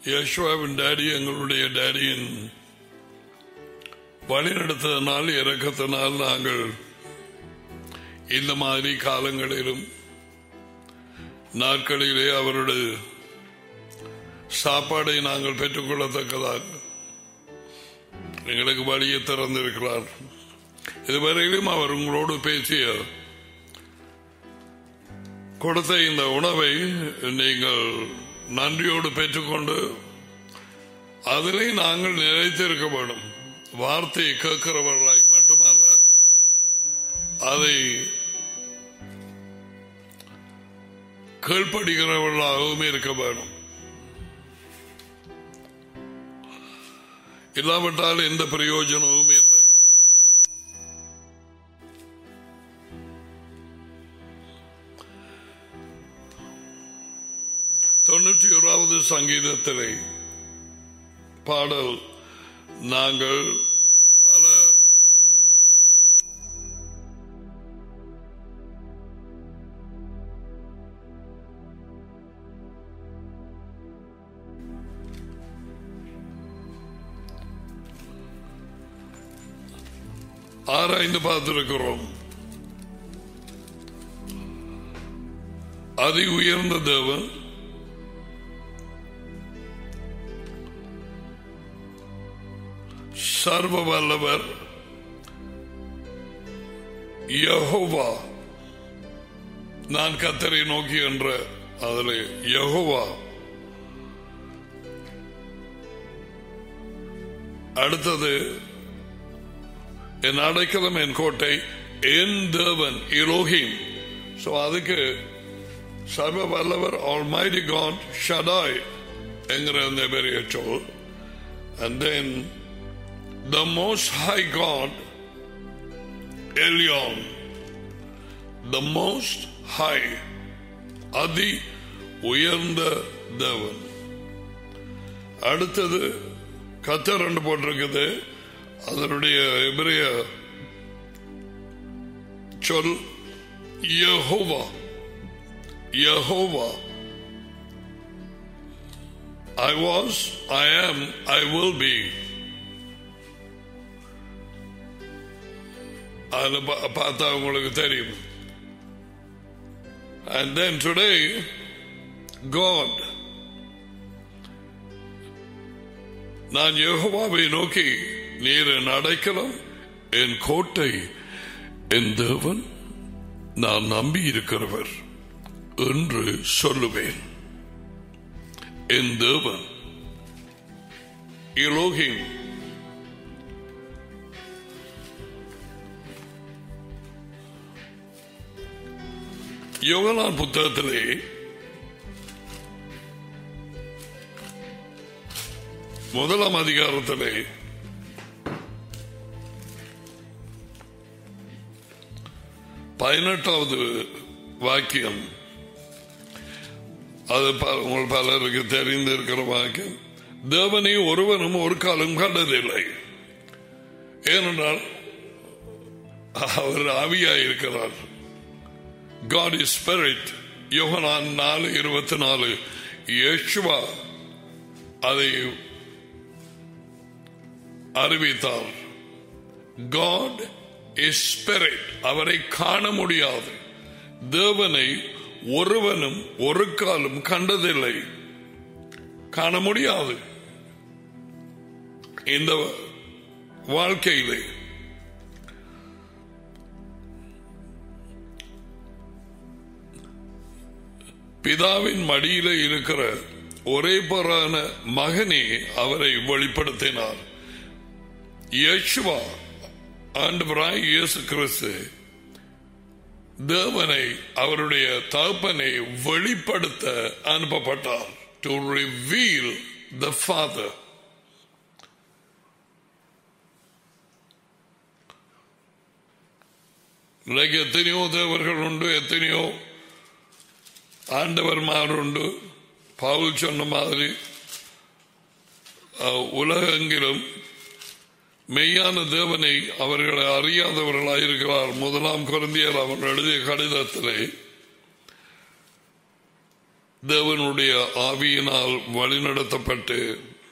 யேசுவாவின் daddy எங்களுடைய டேடியின் வழிநடத்ததனால் இறக்கத்தினால் நாங்கள் இந்த மாதிரி காலங்களிலும் நாட்களிலே அவருடைய சாப்பாடை நாங்கள் பெற்றுக்கொள்ளத்தக்கதாக எங்களுக்கு வழியை திறந்திருக்கிறார் இதுவரையிலும் அவர் உங்களோடு பேசிய கொடுத்த இந்த உணவை நீங்கள் நன்றியோடு பெற்றுக்கொண்டு அதிலே நாங்கள் நிலைத்திருக்க வேண்டும் வார்த்தையை கேட்கிறவர்களாய் மட்டுமல்ல அதை கீழ்ப்படுகிறவர்களாகவும் இருக்க வேண்டும் இல்லாவிட்டால் எந்த பிரயோஜனமும் இல்லை தொண்ணூற்றி ஓராவது சங்கீதத்திலே பாடல் நாங்கள் பல ஆராய்ந்து பார்த்திருக்கிறோம் அதி உயர்ந்த தேவன் சர்வ வல்லவர் யஹோவா நான் கத்தரை நோக்கி என்ற அதில் யஹோவா அடுத்தது என் அடைக்கலம் என் கோட்டை என் தேவன் இலோகிம் சோ அதுக்கு சர்வ வல்லவர் ஆல்மைடி காட் ஷடாய் என்கிற அந்த பெரிய சொல் and then the most high God எலியான் த மோஸ்ட் ஹை அதி உயர்ந்த தேவன் அடுத்தது கத்தர் ரெண்டு போட்டிருக்குது அதனுடைய எபிரிய சொல் Jehovah Jehovah I was, I am, I will be. அதில் பா- பார்த்தா உங்களுக்கு தெரியும் And then today, God, நான் யெகோவாவை நோக்கி நீர் என் அடைக்கலம் என் கோட்டை என் தேவன் நான் நம்பி இருக்கிறவர் என்று சொல்லுவேன் என் தேவன் இலோகிம் யோகனான் புத்தகத்திலே முதலாம் அதிகாரத்திலே பதினெட்டாவது வாக்கியம் அது ப- உங்கள் பலருக்கு தெரிந்திருக்கிற வாக்கியம் தேவனை ஒருவனும் ஒரு காலம் கண்டதில்லை ஏனென்றால் அவர் ஆவியாயிருக்கிறார் God is spirit யோகனான் நாலு இருபத்தி நாலு யேசுவா அதை அறிவித்தார் God is spirit அவரை காண முடியாது தேவனை ஒருவனும் ஒரு காலம் கண்டதில்லை காண முடியாது இந்த வாழ்க்கையிலே பிதாவின் மடியில இருக்கிற ஒரே பரான மகனே அவரை வெளிப்படுத்தினார் யேசுவா ஆண்டவராய் இயேசு கிறிஸ்து தேவனை அவருடைய தகப்பனை வெளிப்படுத்த அனுப்பப்பட்டார் டு ரிவீல் த ஃபாதர் இன்றைக்கு எத்தனையோ தேவர்கள் உண்டு எத்தனையோ ஆண்டவர்மார் உண்டு பவுல் சொன்ன மாதிரி அஹ், உலகெங்கிலும் மெய்யான தேவனை அவர்களை அறியாதவர்களாயிருக்கிறார் முதலாம் குழந்தையர் அவர் எழுதிய கடிதத்திலே தேவனுடைய ஆவியினால் வழிநடத்தப்பட்டு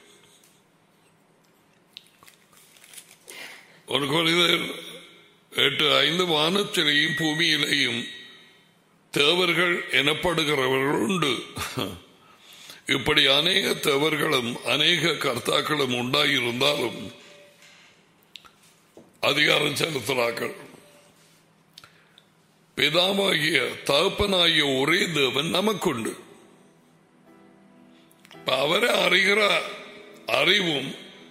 ஒரு குறைதர் எட்டு ஐந்து வானத்திலேயும் பூமியிலேயும் தேவர்கள் எனப்படுகிறவர்கள் உண்டு இப்படி அநேக தேவர்களும் அநேக கர்த்தாக்களும் உண்டாயிருந்தாலும் அதிகாரம் செலுத்துகிறார்கள் பிதாவாகிய தகப்பனாகிய ஒரே தேவன் நமக்குண்டு அவரை அறிகிற அறிவும்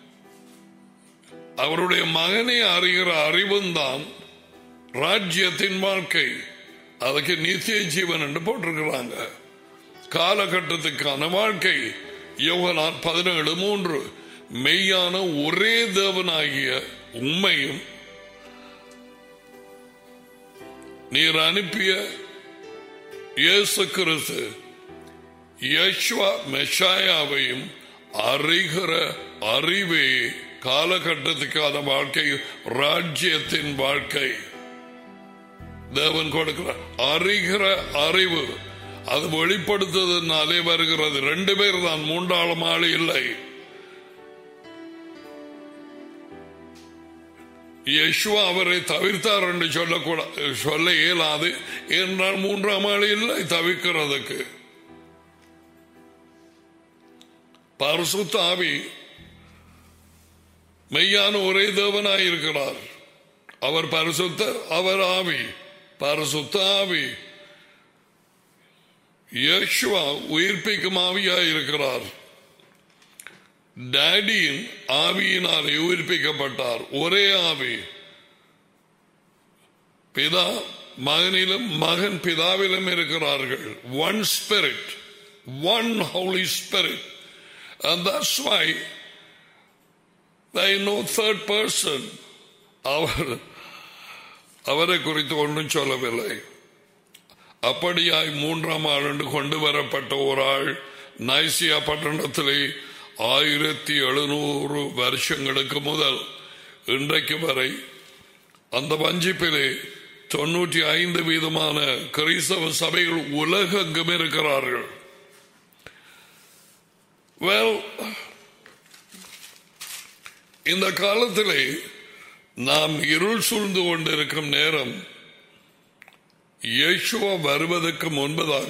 அவருடைய மகனை அறிகிற அறிவும் தான் ராஜ்யத்தின் வாழ்க்கை அதுக்கு நித்திய ஜீவன் என்று போட்டிருக்கிறாங்க காலகட்டத்துக்கான வாழ்க்கை யோகனான் பதினேழு மூன்று மெய்யான ஒரே தேவனாகிய உண்மையும் நீர் அனுப்பிய இயேசு கிறிஸ்து யஷ்வா மெஷாயாவையும் அறிகிற அறிவே காலகட்டத்துக்கான வாழ்க்கை ராஜ்யத்தின் வாழ்க்கை தேவன் கொடுக்கிற அறிகிற அறிவு அது வெளிப்படுத்துவதனாலே வருகிறது ரெண்டு பேர் தான் மூன்றாளும் ஆள் இல்லை யஷ்வா அவரை தவிர்த்தார் என்று சொல்லக்கூட சொல்ல இயலாது என்றால் மூன்றாம் ஆள் இல்லை தவிர்க்கிறதுக்கு பரிசுத்த ஆவி மெய்யான ஒரே தேவனாயிருக்கிறார் அவர் பரிசுத்தர் அவர் ஆவி பரிசுத்த ஆவி யேசுவா உயிர்ப்பிக்கும் ஆவியாயிருக்கிறார் டேடியின் ஆவியினாலே உயிர்ப்பிக்கப்பட்டார் ஒரே ஆவி பிதா மகனிலும் மகன் பிதாவிலும் இருக்கிறார்கள் one spirit one holy spirit and that's why they know third person அவர் அவரை குறித்து ஒன்றும் சொல்லவில்லை அப்படியாய் மூன்றாம் ஆண்டு கொண்டு வரப்பட்ட ஒரு ஆள் நைசியா பட்டணத்திலே ஆயிரத்தி எழுநூறு வருஷங்களுக்கு முதல் இன்றைக்கு வரை அந்த வஞ்சிப்பிலே தொன்னூற்றி ஐந்து வீதமான கிறிஸ்தவ சபைகள் உலகெங்கும் இருக்கிறார்கள் வெல் இந்த காலத்திலே நாம் இருள் சூழ்ந்து கொண்டிருக்கும் நேரம் இயேசுவா வருவதற்கு முன்பதாக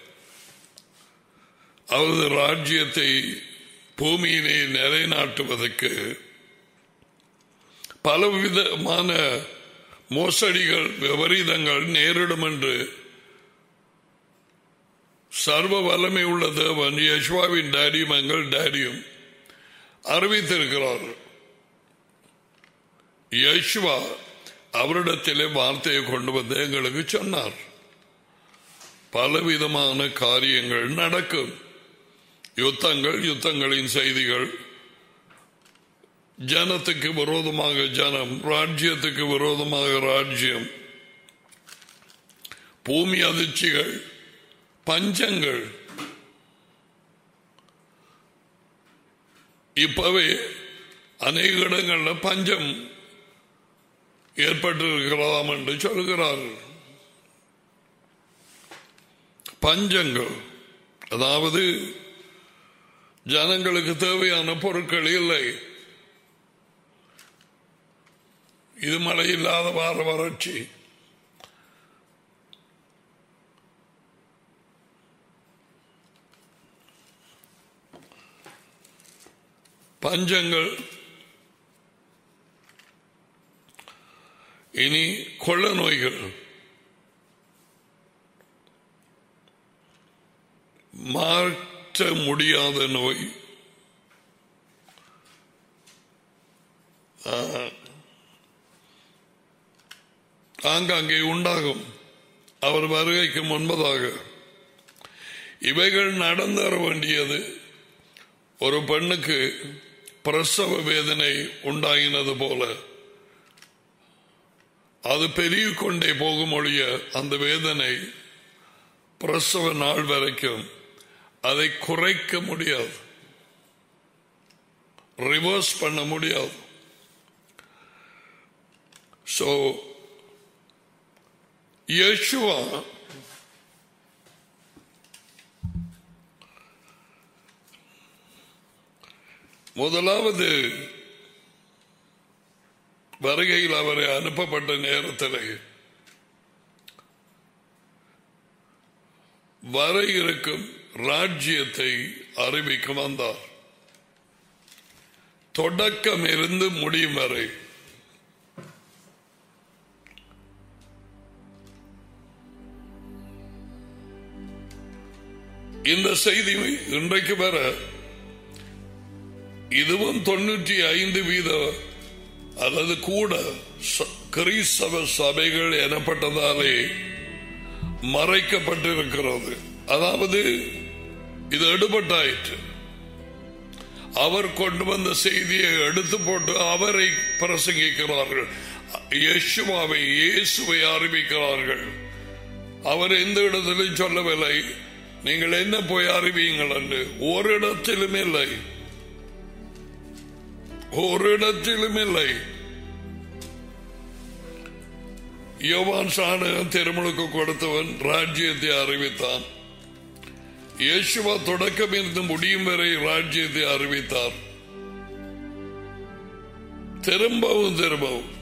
அவரது ராஜ்யத்தை பூமியிலே நிலைநாட்டுவதற்கு பலவிதமான மோசடிகள் விபரீதங்கள் நேரிடும் என்று சர்வ வல்லமை உள்ள தேவன் யஷ்வாவின் டேடியும் எங்கள் டேடியும் அறிவித்திருக்கிறார்கள் யஷ்வா அவரிடத்திலே வார்த்தையை கொண்டு வந்து எங்களுக்கு சொன்னார் பலவிதமான காரியங்கள் நடக்கும் யுத்தங்கள் யுத்தங்களின் செய்திகள் ஜனத்துக்கு விரோதமாக ஜனம் ராஜ்யத்துக்கு விரோதமாக ராஜ்யம் பூமி அதிர்ச்சிகள் பஞ்சங்கள் இப்பவே அநேக இடங்களில் பஞ்சம் ஏற்பட்டிருக்கிறதாம் என்று சொல்கிறார்கள் பஞ்சங்கள் அதாவது ஜனங்களுக்கு தேவையான பொருட்கள் இல்லை இது மழை இல்லாத வார வறட்சி பஞ்சங்கள் இனி கொள்ள நோய்கள் மாற்ற முடியாத நோய் ஆங்காங்கே உண்டாகும் அவர் வருகைக்கு முன்பதாக இவைகள் நடந்தர வேண்டியது ஒரு பெண்ணுக்கு பிரசவ வேதனை உண்டாகினது போல அது பெருகிக் கொண்டே போகும் ஒழிய அந்த வேதனை பிரசவ நாள் வரைக்கும் அதை குறைக்க முடியாது ரிவர்ஸ் பண்ண முடியாது ஸோ யேசுவா முதலாவது வருகையில் அவரை அனுப்பப்பட்ட நேரத்தில் வர இருக்கும் ராஜ்யத்தை அறிவிக்க வந்தார் தொடக்கம் இருந்து முடியும் வரை இந்த செய்தி இன்றைக்கு வர இதுவும் தொண்ணூற்றி ஐந்து வீத அல்லது கூட ச- கிறிஸ்தவ சபைகள் எனப்பட்டதாலே மறைக்கப்பட்டிருக்கிறது அதாவது இது எடுபட்டாயிற்று அவர் கொண்டு வந்த செய்தியை எடுத்து போட்டு அவரை பிரசங்கிக்கிறார்கள் யேசுவாவை இயேசுவை அறிவிக்கிறார்கள் அவர் எந்த இடத்திலும் சொல்லவில்லை நீங்கள் என்ன போய் அறிவியுங்கள் என்று ஒரு இடத்திலும் இல்லை ஒரு இடத்திலும் இல்லை யோவான் சாணகம் திருமணுக்கு கொடுத்தவன் ராஜ்யத்தை அறிவித்தான் இயேசுவா தொடக்கம் இருந்து முடியும் வரை ராஜ்யத்தை அறிவித்தார் திரும்பவும் திரும்பவும்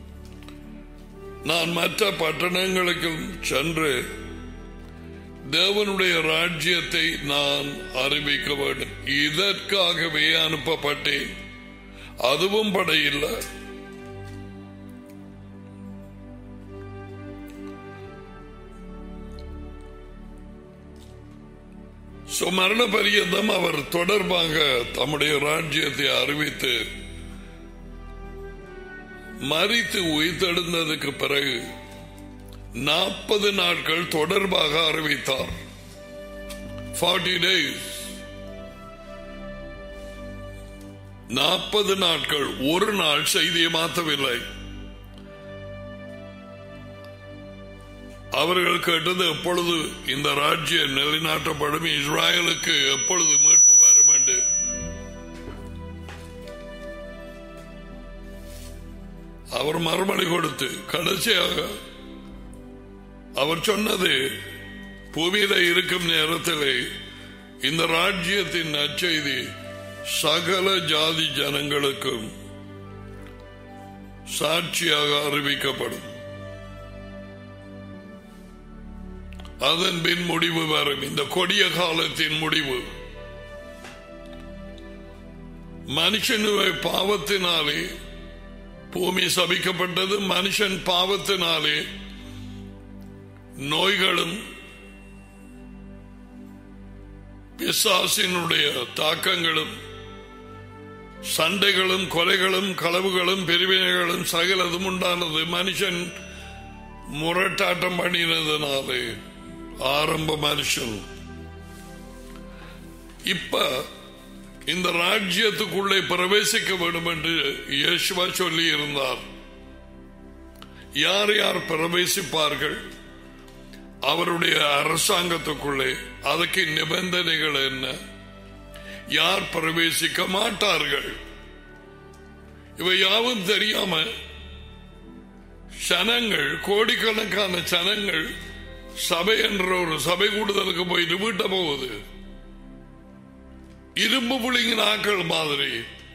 நான் மற்ற பட்டணங்களுக்கும் சென்று தேவனுடைய ராஜ்யத்தை நான் அறிவிக்க வேண்டும் இதற்காகவே அனுப்பப்பட்டேன் அதுவும் படையில்லை So, மரண பரியந்தம் அவர் தொடர்பாக தம்முடைய ராஜ்யத்தை அறிவித்து மறித்து உயிர்த்தெழுந்ததுக்கு பிறகு நாற்பது நாட்கள் தொடர்பாக அறிவித்தார் ஃபார்ட்டி டேஸ் நாற்பது நாட்கள் ஒரு நாள் செய்தியை மாற்றவில்லை அவர்கள் கேட்டது எப்பொழுது இந்த ராஜ்யம் நிலைநாட்டப்படும் இஸ்ராயலுக்கு எப்பொழுது மீட்பு வரும் என்று அவர் மறுமொழி கொடுத்து கடைசியாக அவர் சொன்னது புவியில இருக்கும் நேரத்திலே இந்த ராஜ்யத்தின் நற்செய்தி சகல ஜாதி ஜனங்களுக்கும் சாட்சியாக அறிவிக்கப்படும் அதன் பின் முடிவு வரும் இந்த கொடிய காலத்தின் முடிவு மனுஷனுடைய பாவத்தினாலே பூமி சபிக்கப்பட்டது மனுஷன் பாவத்தினாலே நோய்களும் பிசாசினுடைய தாக்கங்களும் சண்டைகளும் கொலைகளும் களவுகளும் பிரிவினைகளும் சகலதும் உண்டானது மனுஷன் முரட்டாட்டம் பண்ணினதுனாலே ஆரம்ப மனுஷன் இப்ப இந்த ராஜ்யத்துக்குள்ளே பிரவேசிக்க வேண்டும் என்று இயேசுவா சொல்லி இருந்தார் யார் யார் பிரவேசிப்பார்கள் அவருடைய அரசாங்கத்துக்குள்ளே அதுக்கு நிபந்தனைகள் என்ன யார் பிரவேசிக்க மாட்டார்கள் இவை யாவும் தெரியாம சனங்கள் கோடிக்கணக்கான சனங்கள் சபை என்ற ஒரு சபை கூடுதலுக்கு போயிட்டு வீட்ட போகுது இரும்பு புளிங்கின ஆக்கள் மாதிரி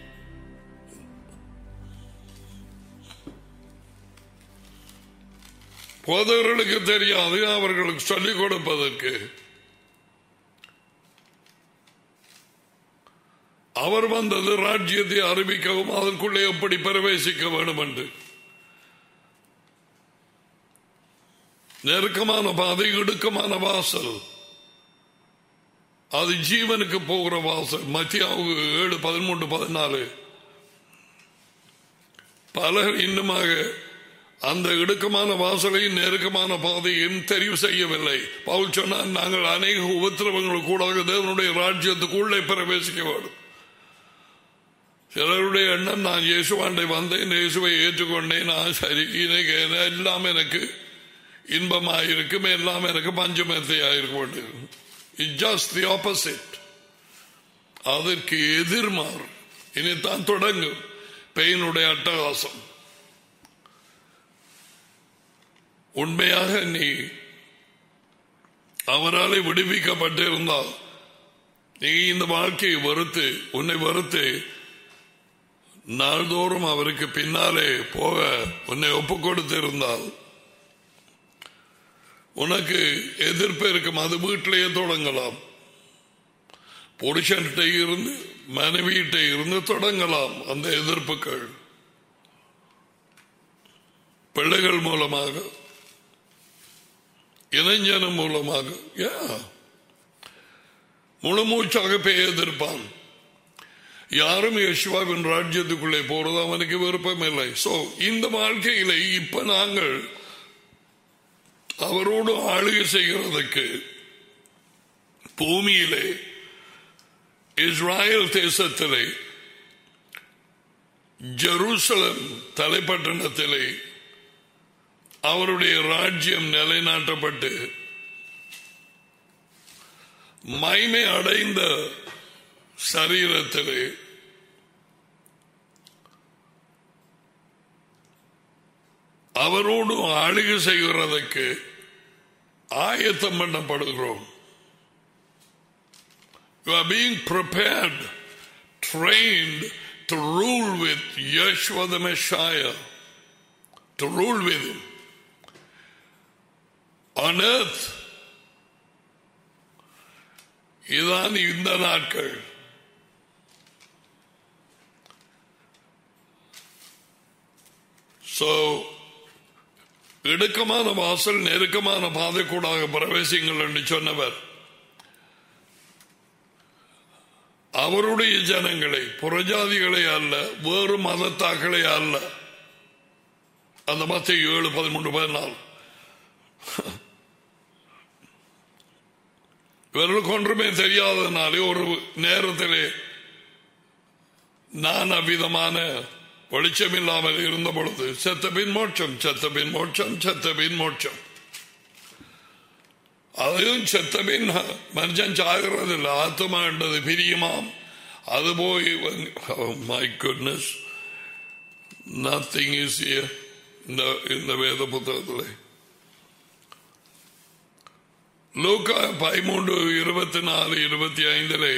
போதவர்களுக்கு தெரியாது அவர்களுக்கு சொல்லிக் கொடுப்பதற்கு அவர் வந்தது ராஜ்யத்தை அறிவிக்கவும் அதற்குள்ளே எப்படி பிரவேசிக்க வேண்டும் என்று நெருக்கமான பாதை இடுக்கமான வாசல் அது ஜீவனுக்கு போகிற வாசல் மத்தியாவுக்கு ஏழு பதிமூன்று பதினாலு பலர் இன்னுமாக அந்த இடுக்கமான வாசலையும் நெருக்கமான பாதையும் தெரிவு செய்யவில்லை பவுல் சொன்னார் நாங்கள் அநேக உபத்திரவங்கள் கூட தேவனுடைய ராஜ்யத்துக்குள்ளே பிரவேசிக்க வேண்டும் சிலருடைய எண்ணம் நான் இயேசுவாண்டை வந்தேன் இயேசுவை ஏற்றுக்கொண்டேன் நான் சரி இன்னைக்கு எல்லாம் எனக்கு இன்பமாயிருக்கும் எல்லாம் எனக்கு பஞ்சமத்தையாயிருக்கும் இட் ஜஸ்ட் தி ஆப்போசிட் அதற்கு எதிர்மாறு இனித்தான் தொடங்கும் பெயினுடைய அட்டகாசம் உண்மையாக நீ அவராலே விடுவிக்கப்பட்டிருந்தால் நீ இந்த வாழ்க்கையை வெறுத்து உன்னை வெறுத்து நாள்தோறும் அவருக்கு பின்னாலே போக உன்னை ஒப்பு கொடுத்திருந்தால் உனக்கு எதிர்ப்பு இருக்கும் அது வீட்டிலேயே தொடங்கலாம் புருஷன்கிட்ட இருந்து மனைவியிட்ட இருந்து தொடங்கலாம் அந்த எதிர்ப்புகள் பிள்ளைகள் மூலமாக இளைஞனம் மூலமாக Yeah. முழு மூச்சாக பேய் எதிர்ப்பான் யாரும் யேசுவாவின் ராஜ்யத்துக்குள்ளே போறது அவனுக்கு விருப்பம் இல்லை சோ இந்த வாழ்க்கையில இப்ப நாங்கள் அவரோடு ஆளுகை செய்கிறதுக்கு பூமியிலே இஸ்ராயல் தேசத்திலே ஜெருசலம் தலைப்பட்டணத்திலே அவருடைய ராஜ்யம் நிலைநாட்டப்பட்டு மைமை அடைந்த சரீரத்திலே அவரோடு ஆளுகை செய்கிறதுக்கு ஆயத்தம் பண்ணப்படுகிறோம் You are being prepared, trained to rule with Yeshua the Messiah, to rule with him on earth. இதான் இந்த நாட்கள் So, இடுக்கமான வாசல் நெருக்கமான பாதைக்கூடாக பிரவேசிங்கள் என்று சொன்னவர் அவருடைய ஜனங்களை புறஜாதிகளை அல்ல வேறு மதத்தாக்களை அல்ல அந்த மத்திய ஏழு பதிமூன்று பதினாலு இவர்களுக்கு ஒன்றுமே தெரியாததுனாலே ஒரு நேரத்திலே நான் அவ்விதமான வெளிச்சம் இல்லாமல் இருந்த பொழுது செத்த பின் மோட்சம் செத்த பின் மோட்சம் செத்த பின் மோட்சம் அதையும் செத்த பின் மனுஷன் சாகிறதில்லை ஆத்மாண்டது பிரியுமாம் அது போய் மை குட்னஸ் நத்திங் இஸ் இந்த இந்த வேத புத்தகத்தில் லூக்கா பதிமூன்று இருபத்தி நாலு இருபத்தி ஐந்திலே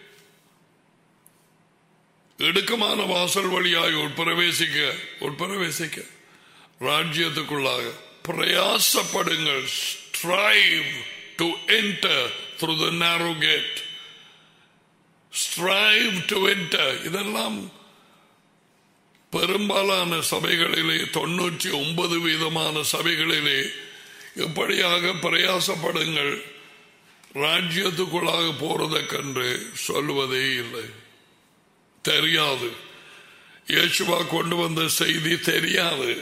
இடுக்கமான வாசல் வழியாய் உட்பிரவேசிக்க உட்பிரவேசிக்க ராஜ்யத்துக்குள்ளாக பிரயாசப்படுங்கள் strive to enter through the narrow gate strive to enter இதெல்லாம் பெரும்பாலான சபைகளிலே தொண்ணூற்றி ஒன்பது வீதமான சபைகளிலே எப்படியாக பிரயாசப்படுங்கள் ராஜ்யத்துக்குள்ளாக போறதற்கென்று சொல்வதே இல்லை தெரியாது இயேசுவா கொண்டு வந்த செய்தி தெரியாது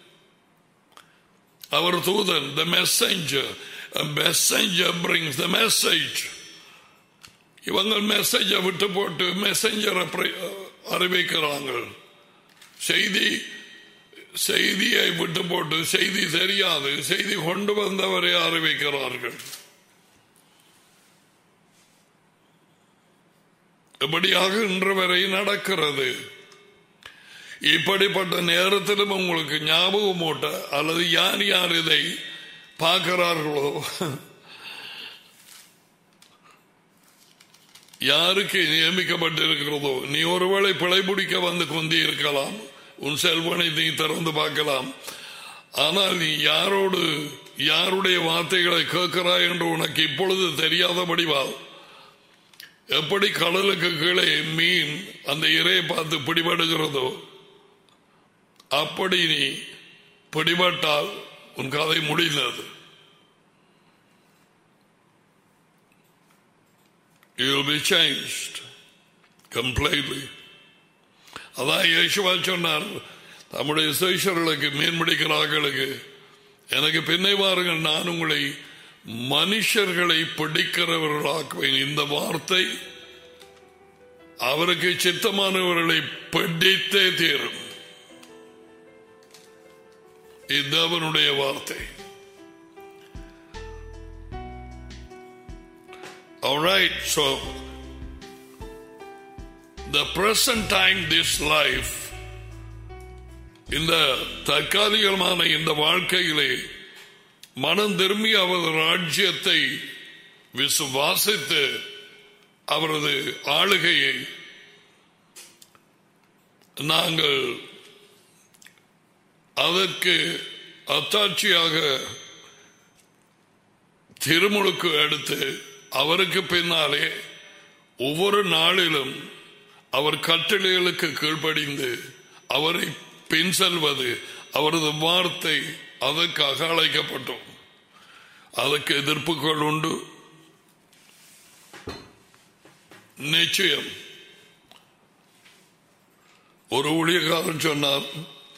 அவர் தூதன் the messenger messenger brings the message இவங்க மெசேஜை விட்டு போட்டு மெசஞ்சரை அறிவிக்கிறாங்க செய்தி செய்தியை விட்டு போட்டு செய்தி தெரியாது செய்தி கொண்டு வந்தவரை அறிவிக்கிறார்கள் இப்படியாக இன்று வரை நடக்கிறது இப்படிப்பட்ட நேரத்திலும் உங்களுக்கு ஞாபகம் மூட்ட அல்லது யார் யார் இதை பார்க்கிறார்களோ யாருக்கு நியமிக்கப்பட்டிருக்கிறதோ நீ ஒருவேளை பிழைபிடிக்க வந்து கொந்தி இருக்கலாம் உன் செல்வனை நீ திறந்து பார்க்கலாம் ஆனால் நீ யாரோடு யாருடைய வார்த்தைகளை கேட்கிறாய் என்று உனக்கு இப்பொழுது தெரியாதபடிவால் எப்படி கடலுக்கு கீழே மீன் அந்த இறையை பார்த்து பிடிபடுகிறதோ அப்படி நீ பிடிபட்டால் உன் கதை முடிந்தது You will be changed completely. அதான் இயேசுவா சொன்னார் நம்முடைய சேஷர்களுக்கு மீன்பிடிக்கிறார்களுக்கு எனக்கு பின்னை வாருங்கள் நான் உங்களை மனுஷர்களை பிடிக்கிறவர்களாக்குவேன் இந்த வார்த்தை அவருக்கு சித்தமானவர்களை பிடித்தே தீரும் இது அவனுடைய வார்த்தை All right, so the present time, this life, இந்த தற்காலிகமான இந்த வாழ்க்கையிலே மனம் திரும்பி அவரது ராஜ்யத்தை விசுவாசித்து அவரது ஆளுகையை நாங்கள் அதற்கு அத்தாட்சியாக திருமுழுக்கு எடுத்து அவருக்கு பின்னாலே ஒவ்வொரு நாளிலும் அவர் கட்டளைகளுக்கு கீழ்ப்படிந்து அவரை பின் செல்வது அவரது வார்த்தை அதற்காக அழைக்கப்பட்டோம் அதற்கு எதிர்ப்புகள் உண்டு நிச்சயம் ஒரு ஊழியக்காரன் சொன்னார்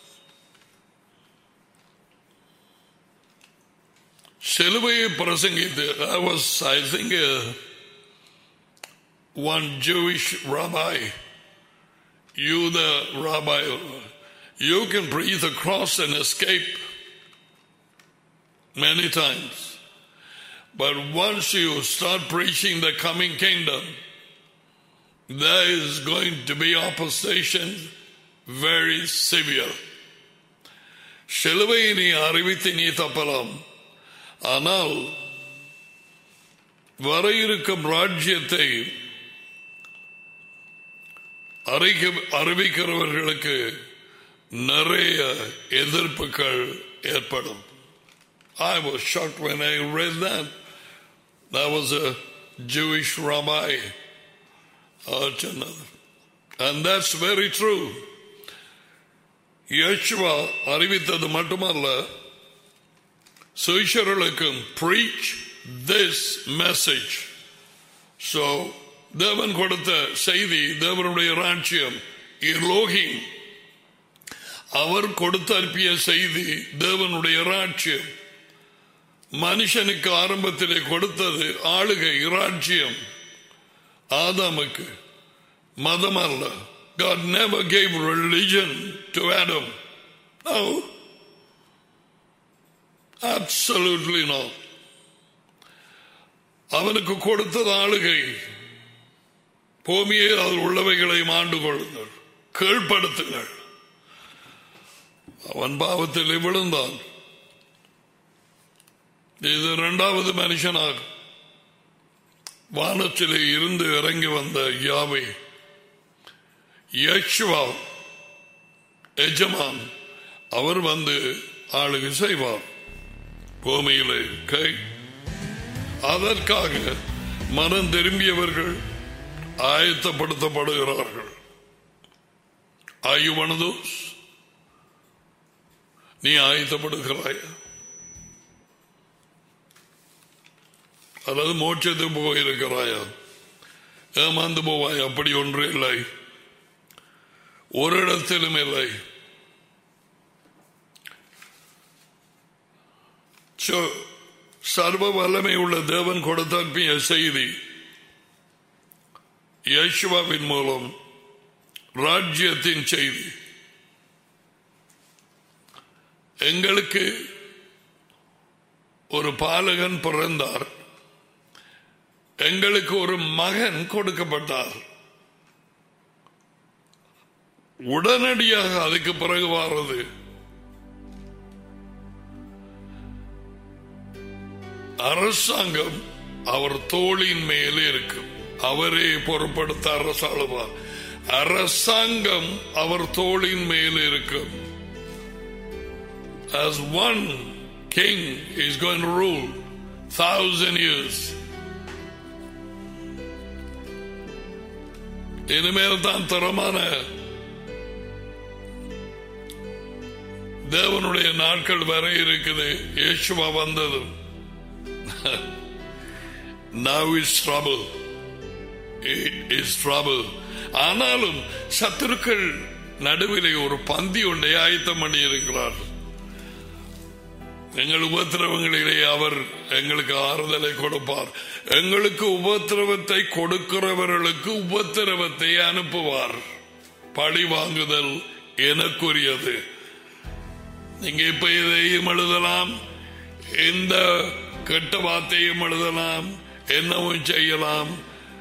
சிலுவையை பிரசங்கித்து I was I think uh, one Jewish rabbi you the rabbi you can breathe the cross and escape many times but once you start preaching the coming kingdom there is going to be opposition very severe சிலுவையை நீ அறிவித்து நீ தப்பலாம் ஆனால் வர இருக்கும் ராஜ்யத்தை அறிக்க- அறிவிக்கிறவர்களுக்கு நிறைய எதிர்ப்புகள் ஏற்படும் I was shocked when I read that. That was a Jewish rabbi. Uh, சொன்னது. And that's very true. Yeshua அறிவித்தது மட்டுமல்ல சுவிஷர்களுக்கும் preach this message. So, தேவன் கொடுத்த செய்தி தேவனுடைய ராஜ்யம் இலோகிம் அவர் கொடுத்து அனுப்பிய செய்தி தேவனுடைய ராஜ்யம் மனுஷனுக்கு ஆரம்பத்திலே கொடுத்தது ஆளுகை ராஜ்யம் ஆதாமுக்கு மதம் அல்ல God never gave religion to Adam. No. Absolutely not. அவனுக்கு கொடுத்தது ஆளுகை பூமியை அதில் உள்ளவைகளை மாண்டு கொள்ளுங்கள் கீழ்ப்படுத்துங்கள் அவன் பாவத்தில் விழுந்தான் இது இரண்டாவது மனுஷனாக வானத்திலே இருந்து இறங்கி வந்த யாவை யேசுவா எஜமான் அவர் வந்து ஆளுகை செய்வார் பூமியிலே கை அதற்காக மனம் திரும்பியவர்கள் ஆயத்தப்படுத்தப்படுகிறார்கள் Are you one of those? நீ ஆயத்தப்படுகிறாய் அல்லது மோட்சத்துக்கு போயிருக்கிறாயா ஏமாந்து போவாய் அப்படி ஒன்று இல்லை ஒரு இடத்திலும் இல்லை So, சர்வ வல்லமை உள்ள தேவன் கொடுத்தற்பிய செய்தி யேசுவாவின் மூலம் ராஜ்யத்தின் செய்தி எங்களுக்கு ஒரு பாலகன் பிறந்தார் எங்களுக்கு ஒரு மகன் கொடுக்கப்பட்டார் உடனடியாக அதுக்கு பிறகு வாரது அரசாங்கம் அவர் தோளின் மேலே இருக்கும் அவரே பொறுப்படுத்த அரசாளுவார் அரசாங்கம் அவர் தோளின் மேல் இருக்கும் as one king is going to rule thousand years இனிமேல் தான் தரமான தேவனுடைய நாட்கள் வர இருக்குது இயேசுவா வந்ததும் now is trouble it is trouble ஆனாலும் சத்துருக்கள் நடுவிலே ஒரு பந்தி ஒன்றை ஆயத்தம் பண்ணி இருக்கிறார் எங்கள் உபத்திரவங்களிலே அவர் எங்களுக்கு ஆறுதலை கொடுப்பார் எங்களுக்கு உபத்திரவத்தை கொடுக்கிறவர்களுக்கு உபத்திரவத்தை அனுப்புவார் பழி வாங்குதல் எனக்குரியது நீங்க இப்ப இதையும் எழுதலாம் இந்த கெட்ட வார்த்தையும் எழுதலாம் என்னவும் செய்யலாம்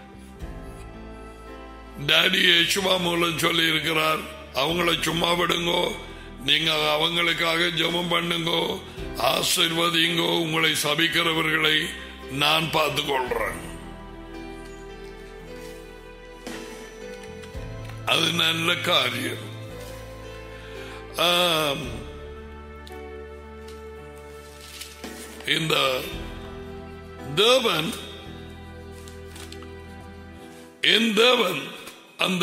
டாடி யேசுவா மூலம் சொல்லி இருக்கிறார் அவங்கள சும்மா விடுங்கோ நீங்க அவங்களுக்காக ஜெபம் பண்ணுங்கோ ஆசிர்வதிங்கோ உங்களை சபிக்கிறவர்களை நான் பார்த்து கொள்றேன் அது நல்ல காரியம் ஆம், இந்த தேவன் என் தேவன் அந்த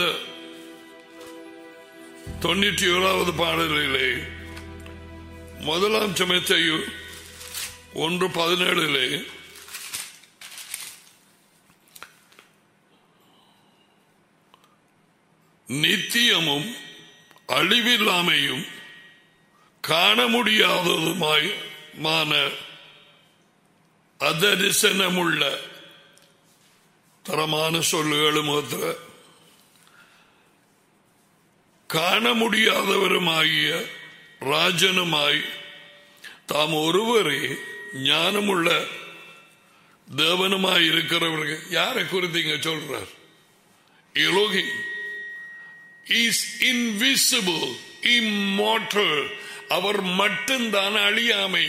தொண்ணூற்றி ஓராவது பாடலிலே முதலாம் சமயத்தையு ஒன்று பதினேழிலே நித்தியமும் அழிவில்லாமையும் காண முடியாததுமாய் மான அதரிசனமுள்ள தரமான சொல்லுகளும் ஒருத்தர காண முடியாதவருமாகிய ராஜனுமாய் தாம் ஒருவரே ஞானமுள்ள தேவனுமாய் இருக்கிறவர்கள் யாரை குறித்து இங்க சொல்றார் எலோகி இஸ் இன்விசிபிள் இம்மார்டல் அவர் மட்டும்தான் அழியாமை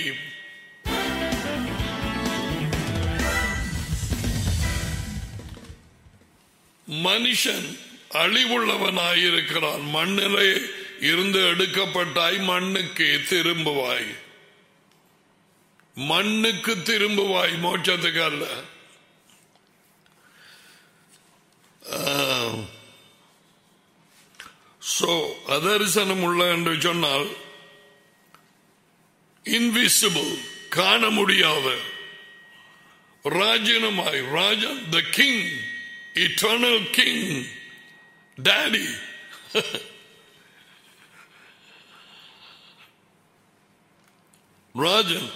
மனுஷன் அழிவுள்ளவனாயிருக்கிறான் மண்ணிலே இருந்து எடுக்கப்பட்டாய் மண்ணுக்கு திரும்புவாய் மண்ணுக்கு திரும்புவாய் மோட்சத்துக்கு அல்ல சோ அதரிசனம் உள்ள என்று சொன்னால் இன்விசிபிள் காண முடியாத ராஜனுமாய் ராஜன் த கிங் இட்டர்னல் கிங் டேடி ராஜன்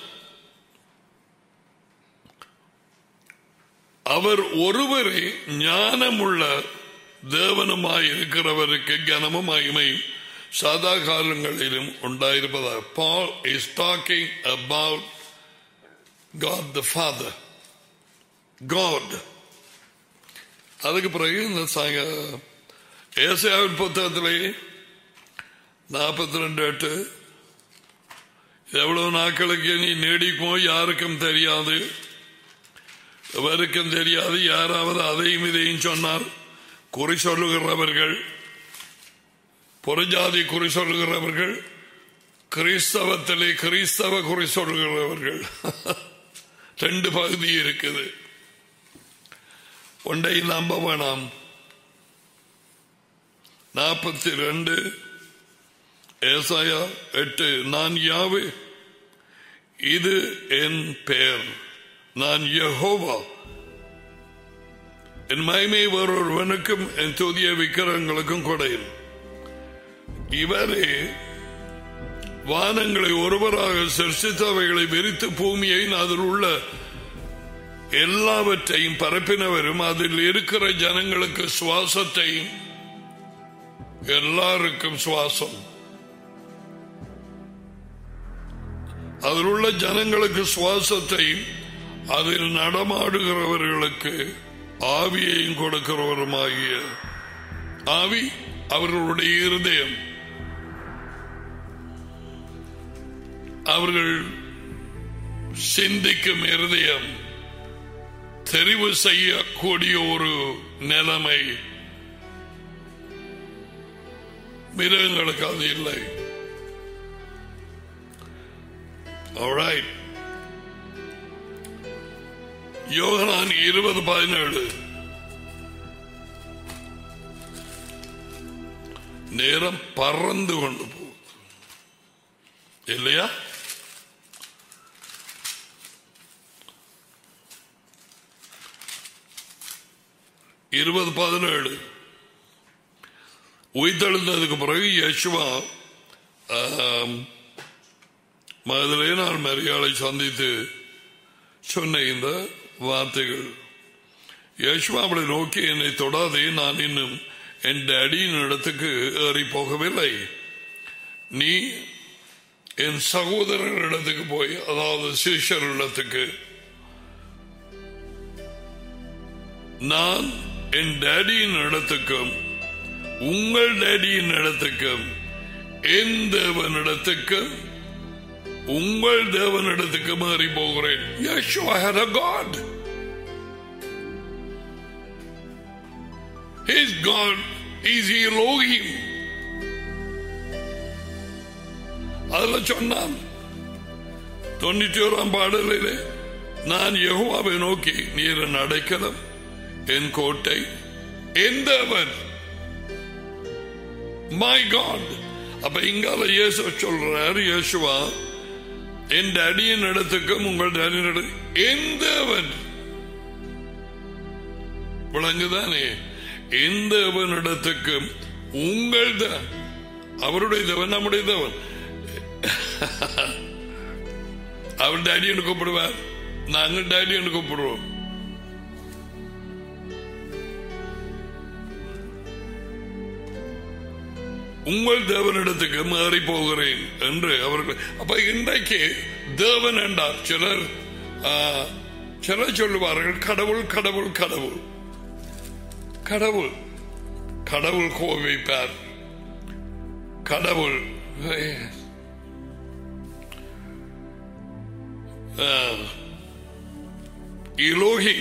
அவர் ஒருவரே ஞானமுள்ள தேவனுமாய் இருக்கிறவருக்கு கனமும் மகிமையும் சதா காலங்களிலும் உண்டாயிருப்பதாக Paul is talking about God the father God அதுக்கு பிறகு இந்த சாங்க ஏசியாவின் புத்தகத்திலே நாற்பத்தி ரெண்டு எட்டு எவ்வளவு நாட்களுக்கு நீ நீடிக்குமோ யாருக்கும் தெரியாது எவருக்கும் தெரியாது யாராவது அதையும் இதையும் சொன்னார் குறி சொல்லுகிறவர்கள் புறஜாதி குறி சொல்லுகிறவர்கள் கிறிஸ்தவத்திலே கிறிஸ்தவ குறி சொல்லுகிறவர்கள் ரெண்டு பகுதி இருக்குது ஒன்றை நம்ப வேணாம் நாற்பத்தி ரெண்டு ஏசாயா எட்டு நான் யாவே இது என் பெயர் நான் யெகோவா என் மகிமை வேறொருவனுக்கும் என் துதிய விக்கிரங்களுக்கும் கொடையில் இவரே வானங்களை ஒருவராக சிருஷ்டித்தவைகளை விரித்து பூமியை அதில் உள்ள எல்லாவற்றையும் பரப்பினவரும் அதில் இருக்கிற ஜனங்களுக்கு சுவாசத்தையும் எல்லாருக்கும் சுவாசம் அதில் உள்ள ஜனங்களுக்கு சுவாசத்தையும் அதில் நடமாடுகிறவர்களுக்கு ஆவியையும் கொடுக்கிறவருமாகிய ஆவி அவர்களுடைய இருதயம் அவர்கள் சிந்திக்கும் இருதயம் தெரிவு செய்யக்கூடிய ஒரு நிலைமை மிருகங்களுக்கு அது இல்லை Alright. யோகனான் இருபது பதினேழு நேரம் பறந்து கொண்டு போகுது இல்லையா இருபது பதினேழு உயிர்த்தெழுந்ததுக்கு பிறகு யசுவா மதுரை நான் மரியாதை சந்தித்து சொன்ன இந்த வார்த்தைகள் யசுவா அவளை நோக்கி என்னை தொடாதே நான் இன்னும் என் டேடியின் இடத்துக்கு ஏறி போகவில்லை நீ என் சகோதரர் இடத்துக்கு போய் அதாவது சிஷர் இடத்துக்கு நான் என் டேடியின் இடத்துக்கும் உங்கள் டேடியின் இடத்துக்கும் என் தேவனிடத்துக்கும் உங்கள் தேவனிடத்துக்கு மாறி போகிறேன் Yeshua had a God. His God is Elohim. அதுல சொன்னான் தொண்ணூற்றி ஓராம் பாடலிலே நான் யெகோவாவை நோக்கி நீர் என் அடைக்கலம் என் கோட்டை என் தேவன் மை காட் அப்ப இங்கால இயேசு சொல்றார் இயேசுவா என் அடியின் இடத்துக்கும் உங்கள் அடியின் என் தேவன் விளங்குதானே எந்த தேவனிடத்துக்கும் உங்கள் தான் அவருடைய தேவன் நம்முடைய தேவன் அவர் டேடின்னு கூப்பிடுவார் நாங்கள் டேடின்னு கூப்பிடுவோம் உங்கள் தேவனிடத்துக்கு மாறி போகிறேன் என்று அவர்கள் அப்ப இன்றைக்கு தேவன் என்றார் சிலர் ஆ, சிலர் சொல்லுவார்கள் கடவுள் கடவுள் கடவுள் கடவுள் கடவுள் கோவிப்பார் கடவுள் இலோகி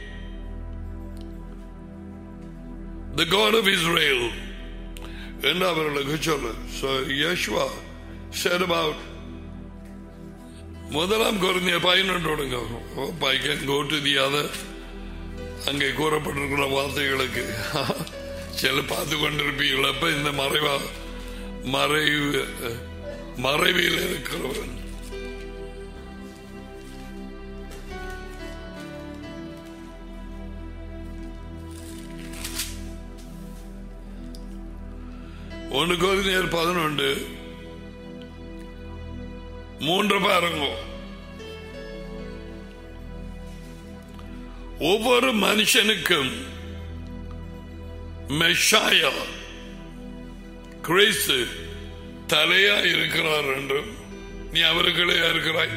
the God of Israel என்று அவர்களுக்கு சொல்லு so Yeshua said about முதலாம் குறைந்த பதினொன்றோடுங்க I can go to the other அங்கே கூறப்பட்டிருக்கிற வார்த்தைகளுக்கு சில பார்த்து கொண்டிருப்பீர்கள் அப்ப இந்த மறைவா மறைவு மறைவில் இருக்கிறவன் ஒன்று கோரினியர் பதினொன்று மூன்று பாருங்க ஒவ்வொரு மனுஷனுக்கும் மெஷாயா கிறிஸ்து தலையா இருக்கிறார் என்றும் நீ அவருக்களே இருக்கிறாய்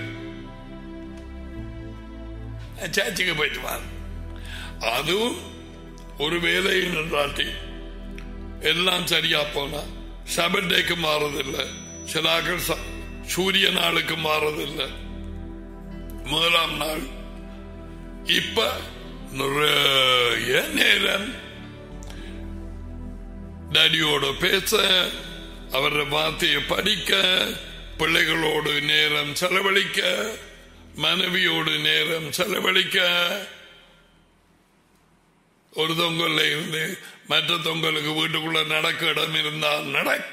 சர்ச்சுக்கு போயிட்டு வா அதுவும் ஒரு வேலை நின்றாட்டி எல்லாம் சரியா போனா சபர்டேக்கு மாறதில்லை சிலாக்கள் ச- சூரிய நாளுக்கு மாறதில்லை முதலாம் நாள் இப்ப நிறைய நேரம் டடியோட பேச அவர வார்த்தையை படிக்க பிள்ளைகளோடு நேரம் செலவழிக்க மனைவியோடு நேரம் செலவழிக்க ஒரு தொங்கல்ல இருந்து மற்ற தொங்கலுக்கு வீட்டுக்குள்ள நடக்க இடம் இருந்தால் நடக்க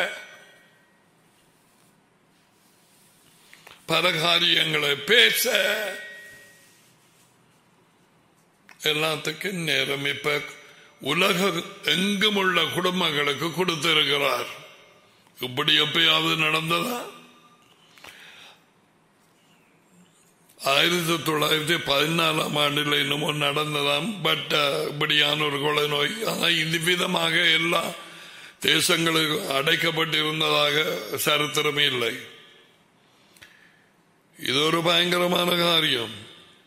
பல காரியங்களை பேச எல்லாத்துக்கும் நேரம் இப்ப உலக எங்கும் உள்ள குடும்பங்களுக்கு கொடுத்திருக்கிறார் இப்படி எப்பயாவது நடந்ததா ஆயிரத்தி தொள்ளாயிரத்தி பதினாலாம் ஆண்டில் என்னமோ நடந்ததாம் பட் இப்படியான ஒரு கொலை நோய் ஆனால் இந்த விதமாக எல்லா தேசங்களுக்கு அடைக்கப்பட்டிருந்ததாக சரித்திரமே இல்லை இது ஒரு பயங்கரமான காரியம்